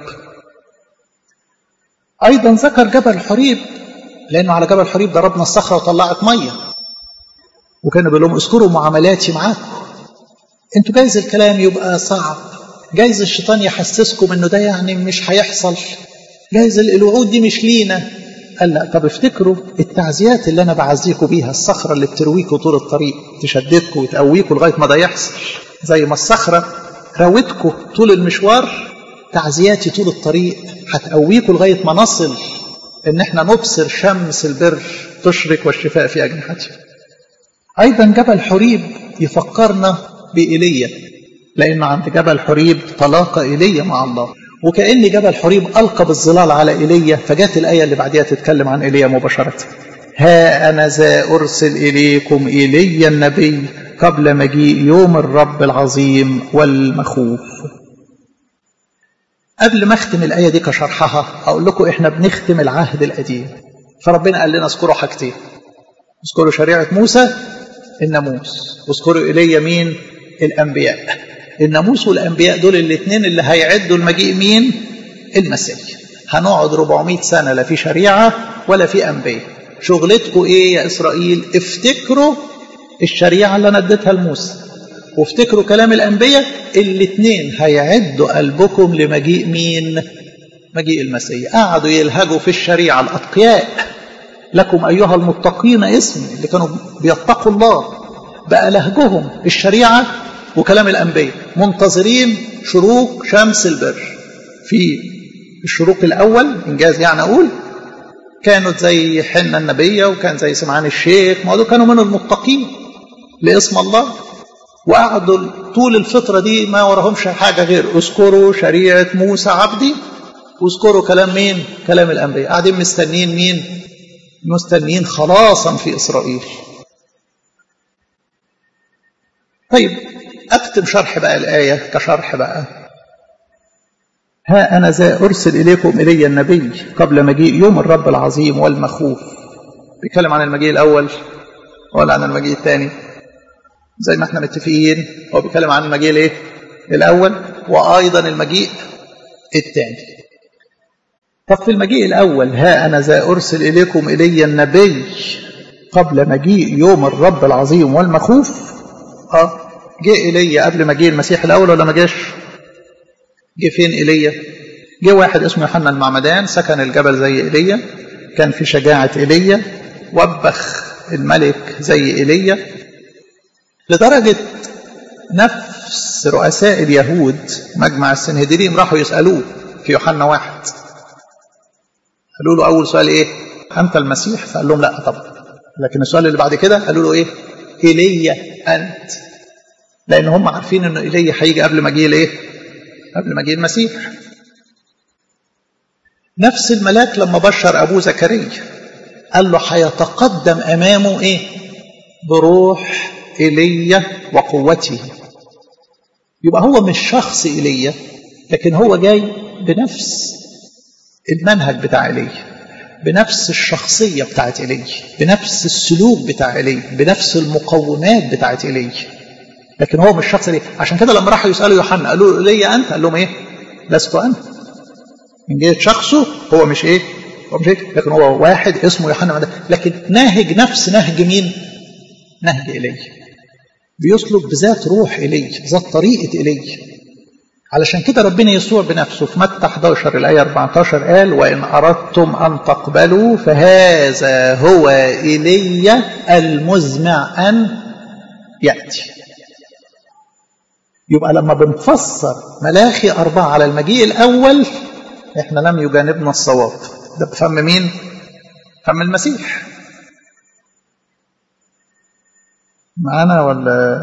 ايضا ذكر جبل حريب لانه على جبل حريب ضربنا الصخره وطلعت ميه وكان بيقول لهم اذكروا معاملاتي معاكم انتوا جايز الكلام يبقى صعب جايز الشيطان يحسسكم انه ده يعني مش هيحصل جايز الوعود دي مش لينا قال لا طب افتكروا التعزيات اللي انا بعزيكم بيها الصخره اللي بترويكوا طول الطريق تشددكم وتقويكم لغايه ما ده يحصل زي ما الصخره راوتكم طول المشوار تعزياتي طول الطريق هتقويكم لغايه ما نصل ان احنا نبصر شمس البر تشرق والشفاء في اجنحتها ايضا جبل حريب يفكرنا بايليا لان عند جبل حريب طلاقه ايليا مع الله وكأن جبل حريب ألقى بالظلال على إيليا فجاءت الآية اللي بعدها تتكلم عن إيليا مباشرة ها أنا ذا أرسل إليكم إيليا النبي قبل مجيء يوم الرب العظيم والمخوف قبل ما اختم الآية دي كشرحها أقول لكم إحنا بنختم العهد القديم فربنا قال لنا اذكروا حاجتين اذكروا شريعة موسى الناموس واذكروا إيليا مين الأنبياء الناموس والانبياء دول الاثنين اللي هيعدوا المجيء مين المسيح هنقعد 400 سنه لا في شريعه ولا في انبياء شغلتكم ايه يا اسرائيل افتكروا الشريعه اللي انا اديتها لموسى وافتكروا كلام الانبياء الاثنين هيعدوا قلبكم لمجيء مين مجيء المسيح قعدوا يلهجوا في الشريعه الاتقياء لكم ايها المتقين اسم اللي كانوا بيتقوا الله بقى لهجهم الشريعه وكلام الأنبياء منتظرين شروق شمس البر في الشروق الأول إنجاز يعني أقول كانت زي حنة النبية وكان زي سمعان الشيخ ما دول كانوا من المتقين لاسم الله وقعدوا طول الفترة دي ما وراهمش حاجة غير اذكروا شريعة موسى عبدي واذكروا كلام مين كلام الأنبياء قاعدين مستنين مين مستنين خلاصا في إسرائيل طيب أكتب شرح بقى الآية كشرح بقى ها أنا ذا أرسل إليكم إلي النبي قبل مجيء يوم الرب العظيم والمخوف بيتكلم عن المجيء الأول ولا عن المجيء الثاني زي ما احنا متفقين هو بيتكلم عن المجيء الايه الأول وأيضا المجيء الثاني طب في المجيء الأول ها أنا ذا أرسل إليكم إلي النبي قبل مجيء يوم الرب العظيم والمخوف اه جه ايليا قبل ما جه المسيح الاول ولا ما جاش جه فين ايليا جه واحد اسمه يوحنا المعمدان سكن الجبل زي ايليا كان في شجاعه ايليا وبخ الملك زي ايليا لدرجه نفس رؤساء اليهود مجمع السنهدريم راحوا يسالوه في يوحنا واحد قالوا له اول سؤال ايه انت المسيح فقال لهم لا طبعا لكن السؤال اللي بعد كده قالوا له ايه ايليا انت لان هم عارفين انه ايليا هيجي قبل ما جه الايه قبل ما جه المسيح نفس الملاك لما بشر ابوه زكريا قال له هيتقدم امامه ايه بروح ايليا وقوته يبقى هو مش شخص ايليا لكن هو جاي بنفس المنهج بتاع ايليا بنفس الشخصيه بتاعت ايليا بنفس السلوك بتاع ايليا بنفس المقومات بتاعت ايليا لكن هو مش شخص ليه عشان كده لما راحوا يسالوا يوحنا قالوا له ليا انت قال لهم ايه لست انا من جهة شخصه هو مش إيه هو مش إيه لكن هو واحد اسمه يوحنا المعمدان لكن ناهج نفس نهج مين نهج إليه بيسلك بذات روح إليه ذات طريقة إليه علشان كده ربنا يسوع بنفسه في متى 11 الآية 14 قال وإن أردتم أن تقبلوا فهذا هو إلي المزمع أن يأتي يبقى لما بنفسر ملاخي أربعة على المجيء الأول إحنا لم يجانبنا الصواب ده بفهم مين؟ فم المسيح معانا ولا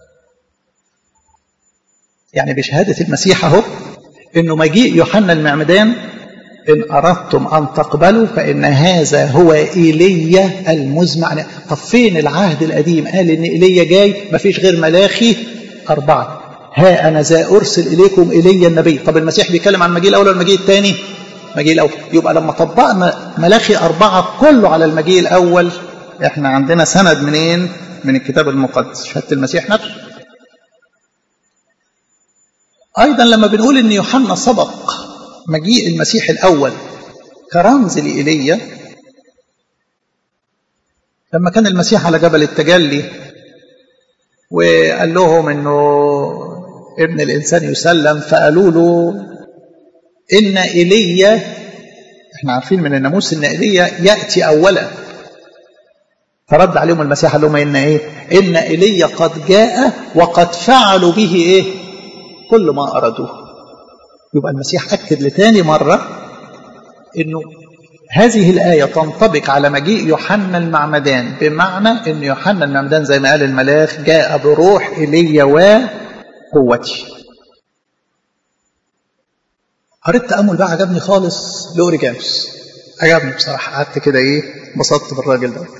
يعني بشهادة المسيح أهو إنه مجيء يوحنا المعمدان إن أردتم أن تقبلوا فإن هذا هو إيليا المزمع طب فين العهد القديم قال إن إيليا جاي مفيش غير ملاخي أربعة ها أنا ذا أرسل إليكم إيليا النبي طب المسيح بيتكلم عن المجيء الأول ولا المجيء الثاني المجيء الأول يبقى لما طبقنا ملاخي أربعة كله على المجيء الأول إحنا عندنا سند منين من الكتاب المقدس شهادة المسيح نفسه أيضا لما بنقول إن يوحنا سبق مجيء المسيح الأول كرمز لإيليا لما كان المسيح على جبل التجلي وقال لهم إنه ابن الإنسان يسلم فقالوا له إن إيليا احنا عارفين من الناموس إن إيليا يأتي أولا فرد عليهم المسيح قال لهم إن إيه؟ إن إيليا قد جاء وقد فعلوا به إيه؟ كل ما أرادوه يبقى المسيح أكد لتاني مرة إنه هذه الآية تنطبق على مجيء يوحنا المعمدان بمعنى إن يوحنا المعمدان زي ما قال الملاك جاء بروح إيليا وقوتي قريت تأمل بقى عجبني خالص لأوريجانوس عجبني بصراحة قعدت كده إيه انبسطت بالراجل ده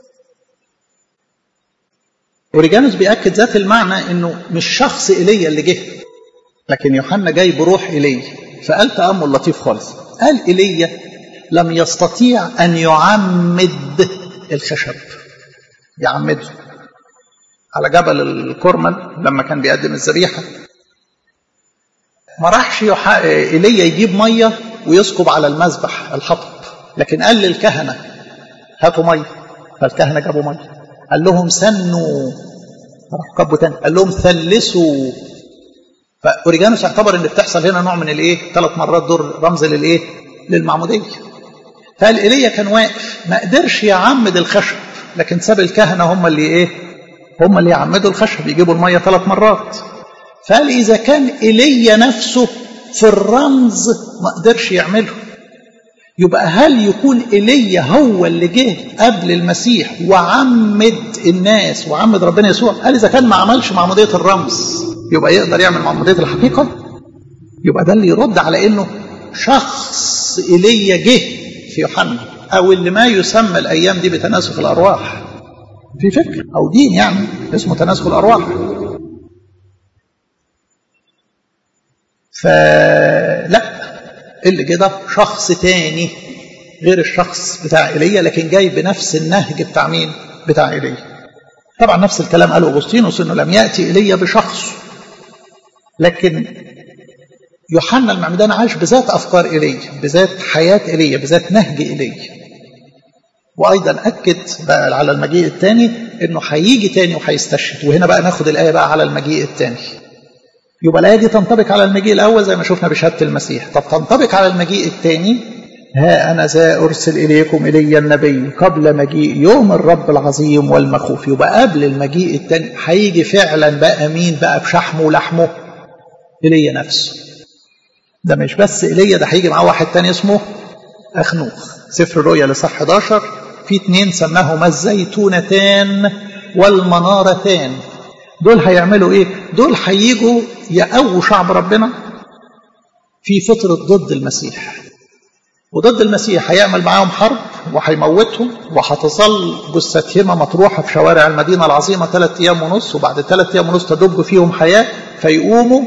أوريجانوس بيأكد ذات المعنى إنه مش شخص إيليا اللي جه لكن يوحنا جاي بروح إيليا فقال تأمل لطيف خالص قال إيليا لم يستطيع أن يعمد الخشب يعمده على جبل الكرمل لما كان بيقدم الذبيحة ما راحش يوح... إيليا يجيب مية ويسكب على المذبح الحطب لكن قال للكهنة هاتوا مية فالكهنة جابوا مية قال لهم سنوا راح كبوا تاني قال لهم ثلثوا فاوريجانوس اعتبر ان بتحصل هنا نوع من الايه ثلاث مرات دور رمز للايه للمعموديه فقال ايليا كان واقف ما قدرش يعمد الخشب لكن ساب الكهنه هم اللي ايه هم اللي يعمدوا الخشب يجيبوا الميه ثلاث مرات فقال اذا كان ايليا نفسه في الرمز ما قدرش يعمله يبقى هل يكون ايليا هو اللي جه قبل المسيح وعمد الناس وعمد ربنا يسوع قال اذا كان ما عملش معموديه الرمز يبقى يقدر يعمل معمودية الحقيقة يبقى ده اللي يرد على انه شخص ايليا جه في يوحنا او اللي ما يسمى الايام دي بتناسخ الارواح في فكر او دين يعني اسمه تناسخ الارواح فلا اللي كده شخص تاني غير الشخص بتاع ايليا لكن جاي بنفس النهج بتاع مين بتاع ايليا طبعا نفس الكلام قاله اغسطينوس انه لم ياتي ايليا بشخصه لكن يوحنا المعمدان عاش بذات افكار ايليا بذات حياه ايليا بذات نهج ايليا وايضا اكد بقى على المجيء الثاني انه هيجي تاني وهيستشهد وهنا بقى ناخد الايه بقى على المجيء الثاني يبقى الايه دي تنطبق على المجيء الاول زي ما شفنا بشهاده المسيح طب تنطبق على المجيء الثاني ها انا ذا ارسل اليكم الي النبي قبل مجيء يوم الرب العظيم والمخوف يبقى قبل المجيء الثاني هيجي فعلا بقى مين بقى بشحمه ولحمه ايليا نفسه ده مش بس ايليا ده هيجي معاه واحد تاني اسمه اخنوخ سفر الرؤيا لصح 11 في اتنين سماهما الزيتونتان والمنارتان دول هيعملوا ايه دول هيجوا يقووا شعب ربنا في فترة ضد المسيح وضد المسيح هيعمل معاهم حرب وهيموتهم وهتظل جثتهما مطروحة في شوارع المدينة العظيمة ثلاث أيام ونص وبعد ثلاث أيام ونص تدب فيهم حياة فيقوموا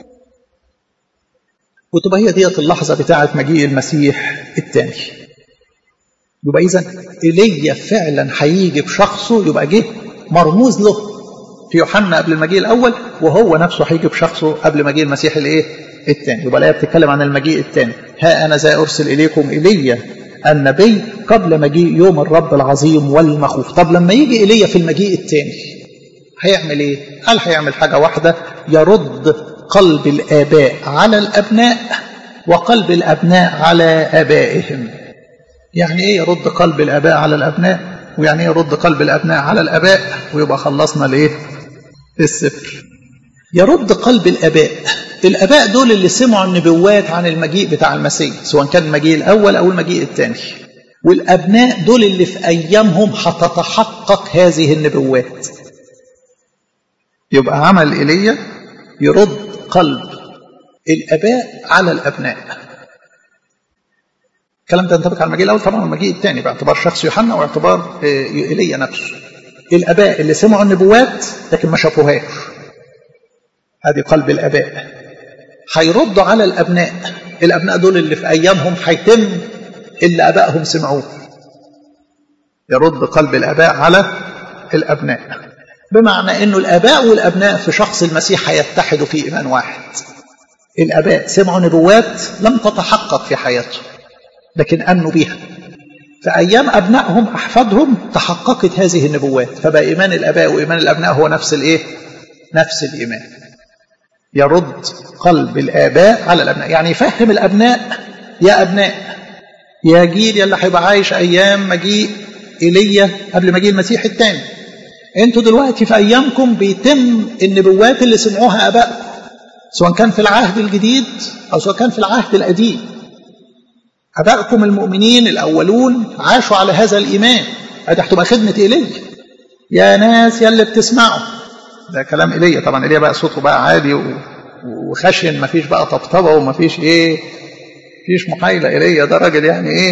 وتبقى هي ديت اللحظة بتاعة مجيء المسيح الثاني يبقى إذا إيليا فعلا هيجي بشخصه يبقى جه مرموز له في يوحنا قبل المجيء الأول وهو نفسه هيجي بشخصه قبل مجيء المسيح الإيه؟ الثاني يبقى الآية بتتكلم عن المجيء الثاني ها أنا ذا أرسل إليكم إيليا النبي قبل مجيء يوم الرب العظيم والمخوف طب لما يجي إيليا في المجيء الثاني هيعمل إيه؟ قال هيعمل حاجة واحدة يرد قلب الآباء على الأبناء وقلب الأبناء على آبائهم يعني إيه يرد قلب الآباء على الأبناء ويعني إيه يرد قلب الأبناء على الآباء ويبقى خلصنا لإيه السفر يرد قلب الآباء الآباء دول اللي سمعوا النبوات عن المجيء بتاع المسيح سواء كان المجيء الأول أو المجيء الثاني والأبناء دول اللي في أيامهم هتتحقق هذه النبوات يبقى عمل إيليا يرد قلب الآباء على الأبناء الكلام ده ينطبق على المجيء الأول طبعا المجيء الثاني باعتبار شخص يوحنا واعتبار إيليا نفسه الآباء اللي سمعوا النبوات لكن ما شافوهاش هذه قلب الآباء هيردوا على الأبناء الأبناء دول اللي في أيامهم هيتم اللي أبائهم سمعوه يرد قلب الآباء على الأبناء بمعنى أنه الآباء والأبناء في شخص المسيح هيتحدوا في إيمان واحد الآباء سمعوا نبوات لم تتحقق في حياتهم لكن أمنوا بها في أيام أبنائهم أحفادهم تحققت هذه النبوات فبقى إيمان الآباء وإيمان الأبناء هو نفس الإيه؟ نفس الإيمان يرد قلب الآباء على الأبناء يعني يفهم الأبناء يا أبناء يا جيل يلي هيبقى عايش أيام مجيء إيليا قبل مجيء المسيح الثاني انتوا دلوقتي في أيامكم بيتم النبوات اللي سمعوها آبائكم سواء كان في العهد الجديد أو سواء كان في العهد القديم أبائكم المؤمنين الأولون عاشوا على هذا الإيمان هذه هتبقى خدمة إيليا يا ناس يلي بتسمعوا ده كلام ايليا طبعا ايليا بقى صوته بقى عالي وخشن مفيش بقى طبطبه ومفيش ايه مفيش محايله ايليا ده راجل يعني ايه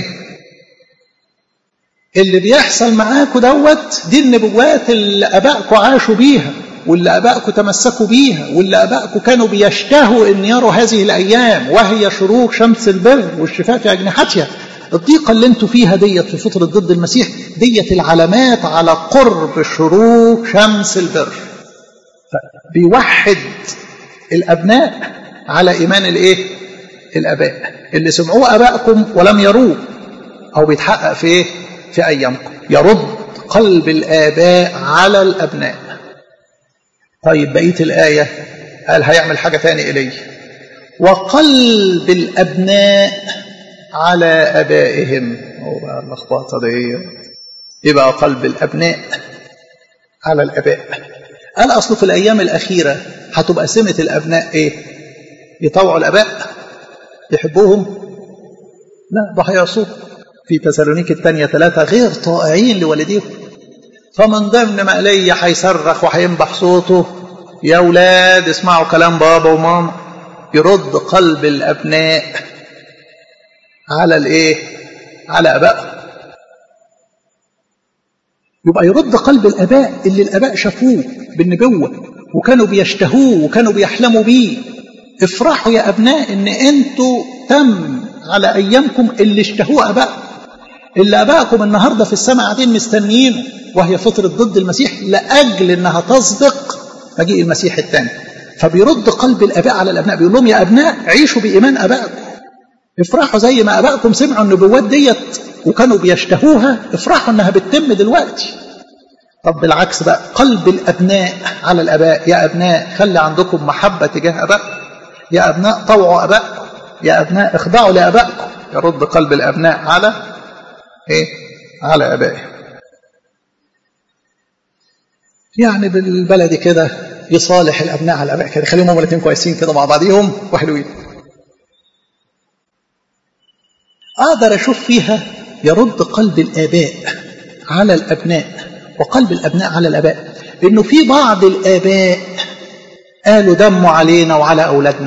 اللي بيحصل معاكم دوت دي النبوات اللي ابائكم عاشوا بيها واللي ابائكم تمسكوا بيها واللي ابائكم كانوا بيشتهوا ان يروا هذه الايام وهي شروق شمس البر والشفاء في اجنحتها الضيقه اللي انتوا فيها ديت في فتره ضد المسيح ديت العلامات على قرب شروق شمس البر بيوحد الأبناء على إيمان الإيه؟ الآباء اللي سمعوه آبائكم ولم يروه أو بيتحقق في إيه؟ في أيامكم يرد قلب الآباء على الأبناء طيب بقية الآية قال هيعمل حاجة تاني إليه وقلب الأبناء على أبائهم هو بقى اللخبطة دي يبقى قلب الأبناء على الآباء قال أصله في الأيام الأخيرة هتبقى سمة الأبناء إيه؟ يطوعوا الأباء يحبوهم لا ده هيعصوه في تسالونيك الثانية ثلاثة غير طائعين لوالديهم فمن ضمن ما إلي هيصرخ وهينبح صوته يا أولاد اسمعوا كلام بابا وماما يرد قلب الأبناء على الإيه؟ على أبائهم يبقى يرد قلب الآباء اللي الآباء شافوه بالنبوة وكانوا بيشتهوه وكانوا بيحلموا بيه افرحوا يا أبناء إن أنتوا تم على أيامكم اللي اشتهوه أبائكم اللي أبائكم النهاردة في السماء قاعدين مستنيينه وهي فترة ضد المسيح لأجل إنها تصدق مجيء المسيح الثاني فبيرد قلب الآباء على الأبناء بيقول لهم يا أبناء عيشوا بإيمان أبائكم افرحوا زي ما أبائكم سمعوا النبوات ديت وكانوا بيشتهوها افرحوا انها بتتم دلوقتي طب بالعكس بقى قلب الابناء على الاباء يا ابناء خلي عندكم محبه تجاه ابائكم يا ابناء طوعوا ابائكم يا ابناء اخضعوا لابائكم يرد قلب الابناء على ايه على ابائهم يعني بالبلدي كده يصالح الابناء على الاباء كده خليهم هم الاثنين كويسين كده مع بعضيهم وحلوين اقدر اشوف فيها يرد قلب الآباء على الأبناء وقلب الأبناء على الآباء إنه في بعض الآباء قالوا دموا علينا وعلى أولادنا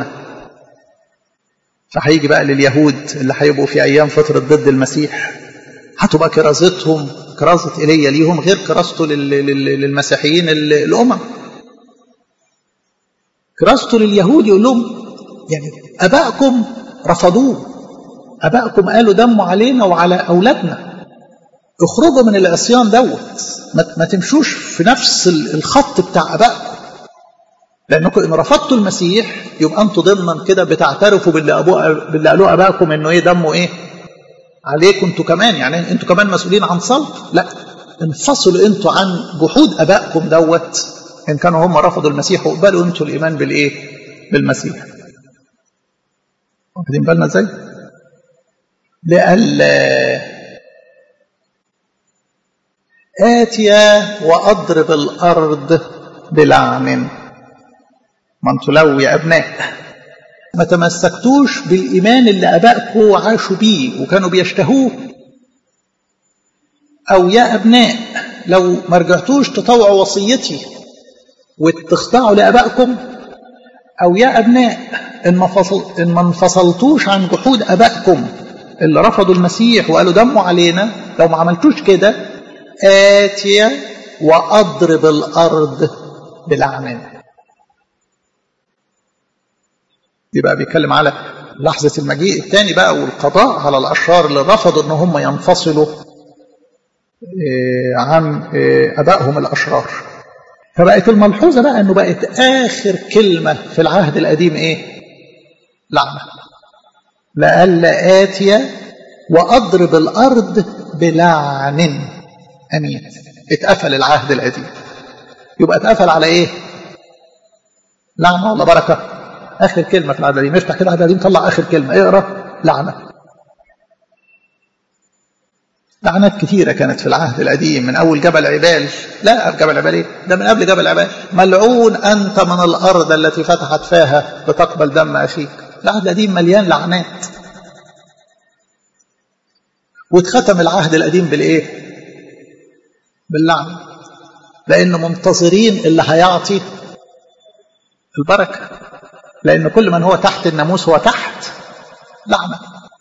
فهيجي بقى لليهود اللي هيبقوا في أيام فترة ضد المسيح هتبقى كرازتهم كرازة إيليا ليهم غير كرازته للمسيحيين الأمم كرازته لليهود يقول لهم يعني أبائكم رفضوه أبائكم قالوا دموا علينا وعلى أولادنا اخرجوا من العصيان دوت ما تمشوش في نفس الخط بتاع أبائكم لانكم ان رفضتوا المسيح يبقى انتوا ضمنا كده بتعترفوا باللي ابوه باللي قالوه ابائكم انه ايه دمه ايه عليكم انتوا كمان يعني انتوا كمان مسؤولين عن صلب لا انفصلوا انتوا عن جحود ابائكم دوت ان كانوا هم رفضوا المسيح واقبلوا انتوا الايمان بالايه بالمسيح واخدين بالنا ازاي لئلا آتي وأضرب الأرض بلعن ما انتوا لو يا أبناء ما تمسكتوش بالإيمان اللي أبائكم عاشوا بيه وكانوا بيشتهوه أو يا أبناء لو ما رجعتوش تطوعوا وصيتي وتخضعوا لأبائكم أو يا أبناء إن ما, فصل إن ما انفصلتوش عن جحود أبائكم اللي رفضوا المسيح وقالوا دموا علينا لو ما عملتوش كده آتي وأضرب الأرض بالأعمال يبقى بيتكلم على لحظة المجيء الثاني بقى والقضاء على الأشرار اللي رفضوا إن هم ينفصلوا عن أبائهم الأشرار فبقت الملحوظة بقى أنه بقت آخر كلمة في العهد القديم إيه؟ لعنة لألا آتي وأضرب الأرض بلعن أمين اتقفل العهد القديم يبقى اتقفل على إيه؟ لعنة ولا بركة؟ آخر كلمة في العهد القديم افتح كده العهد القديم طلع آخر كلمة اقرأ لعنة لعنات كثيرة كانت في العهد القديم من أول جبل عبال لا جبل عبال إيه؟ ده من قبل جبل عبال ملعون أنت من الأرض التي فتحت فاها لتقبل دم أخيك العهد القديم مليان لعنات واتختم العهد القديم بالإيه؟ باللعنة لأنه منتظرين اللي هيعطي البركة لأن كل من هو تحت الناموس هو تحت لعنة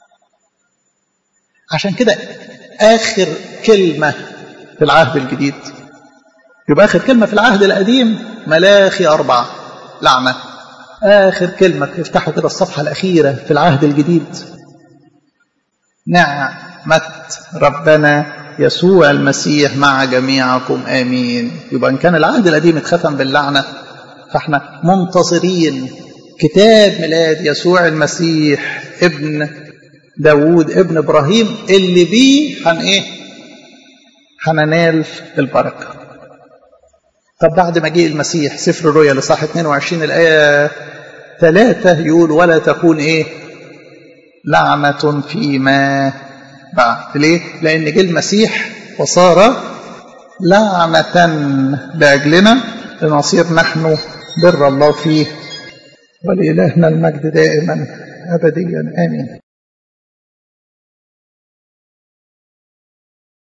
عشان كده آخر كلمة في العهد الجديد يبقى آخر كلمة في العهد القديم ملاخي أربعة لعنة آخر كلمة افتحوا كده الصفحة الأخيرة في العهد الجديد نعمة ربنا يسوع المسيح مع جميعكم آمين يبقى إن كان العهد القديم اتختم باللعنة فاحنا منتظرين كتاب ميلاد يسوع المسيح ابن داوود ابن ابراهيم اللي بيه هن ايه هننال البركه طب بعد مجيء المسيح سفر الرؤيا لصح 22 الايه 3 يقول ولا تكون ايه لعنه فيما بعد ليه لان جه المسيح وصار لعنه لاجلنا لنصير نحن بر الله فيه ولإلهنا المجد دائما أبديا آمين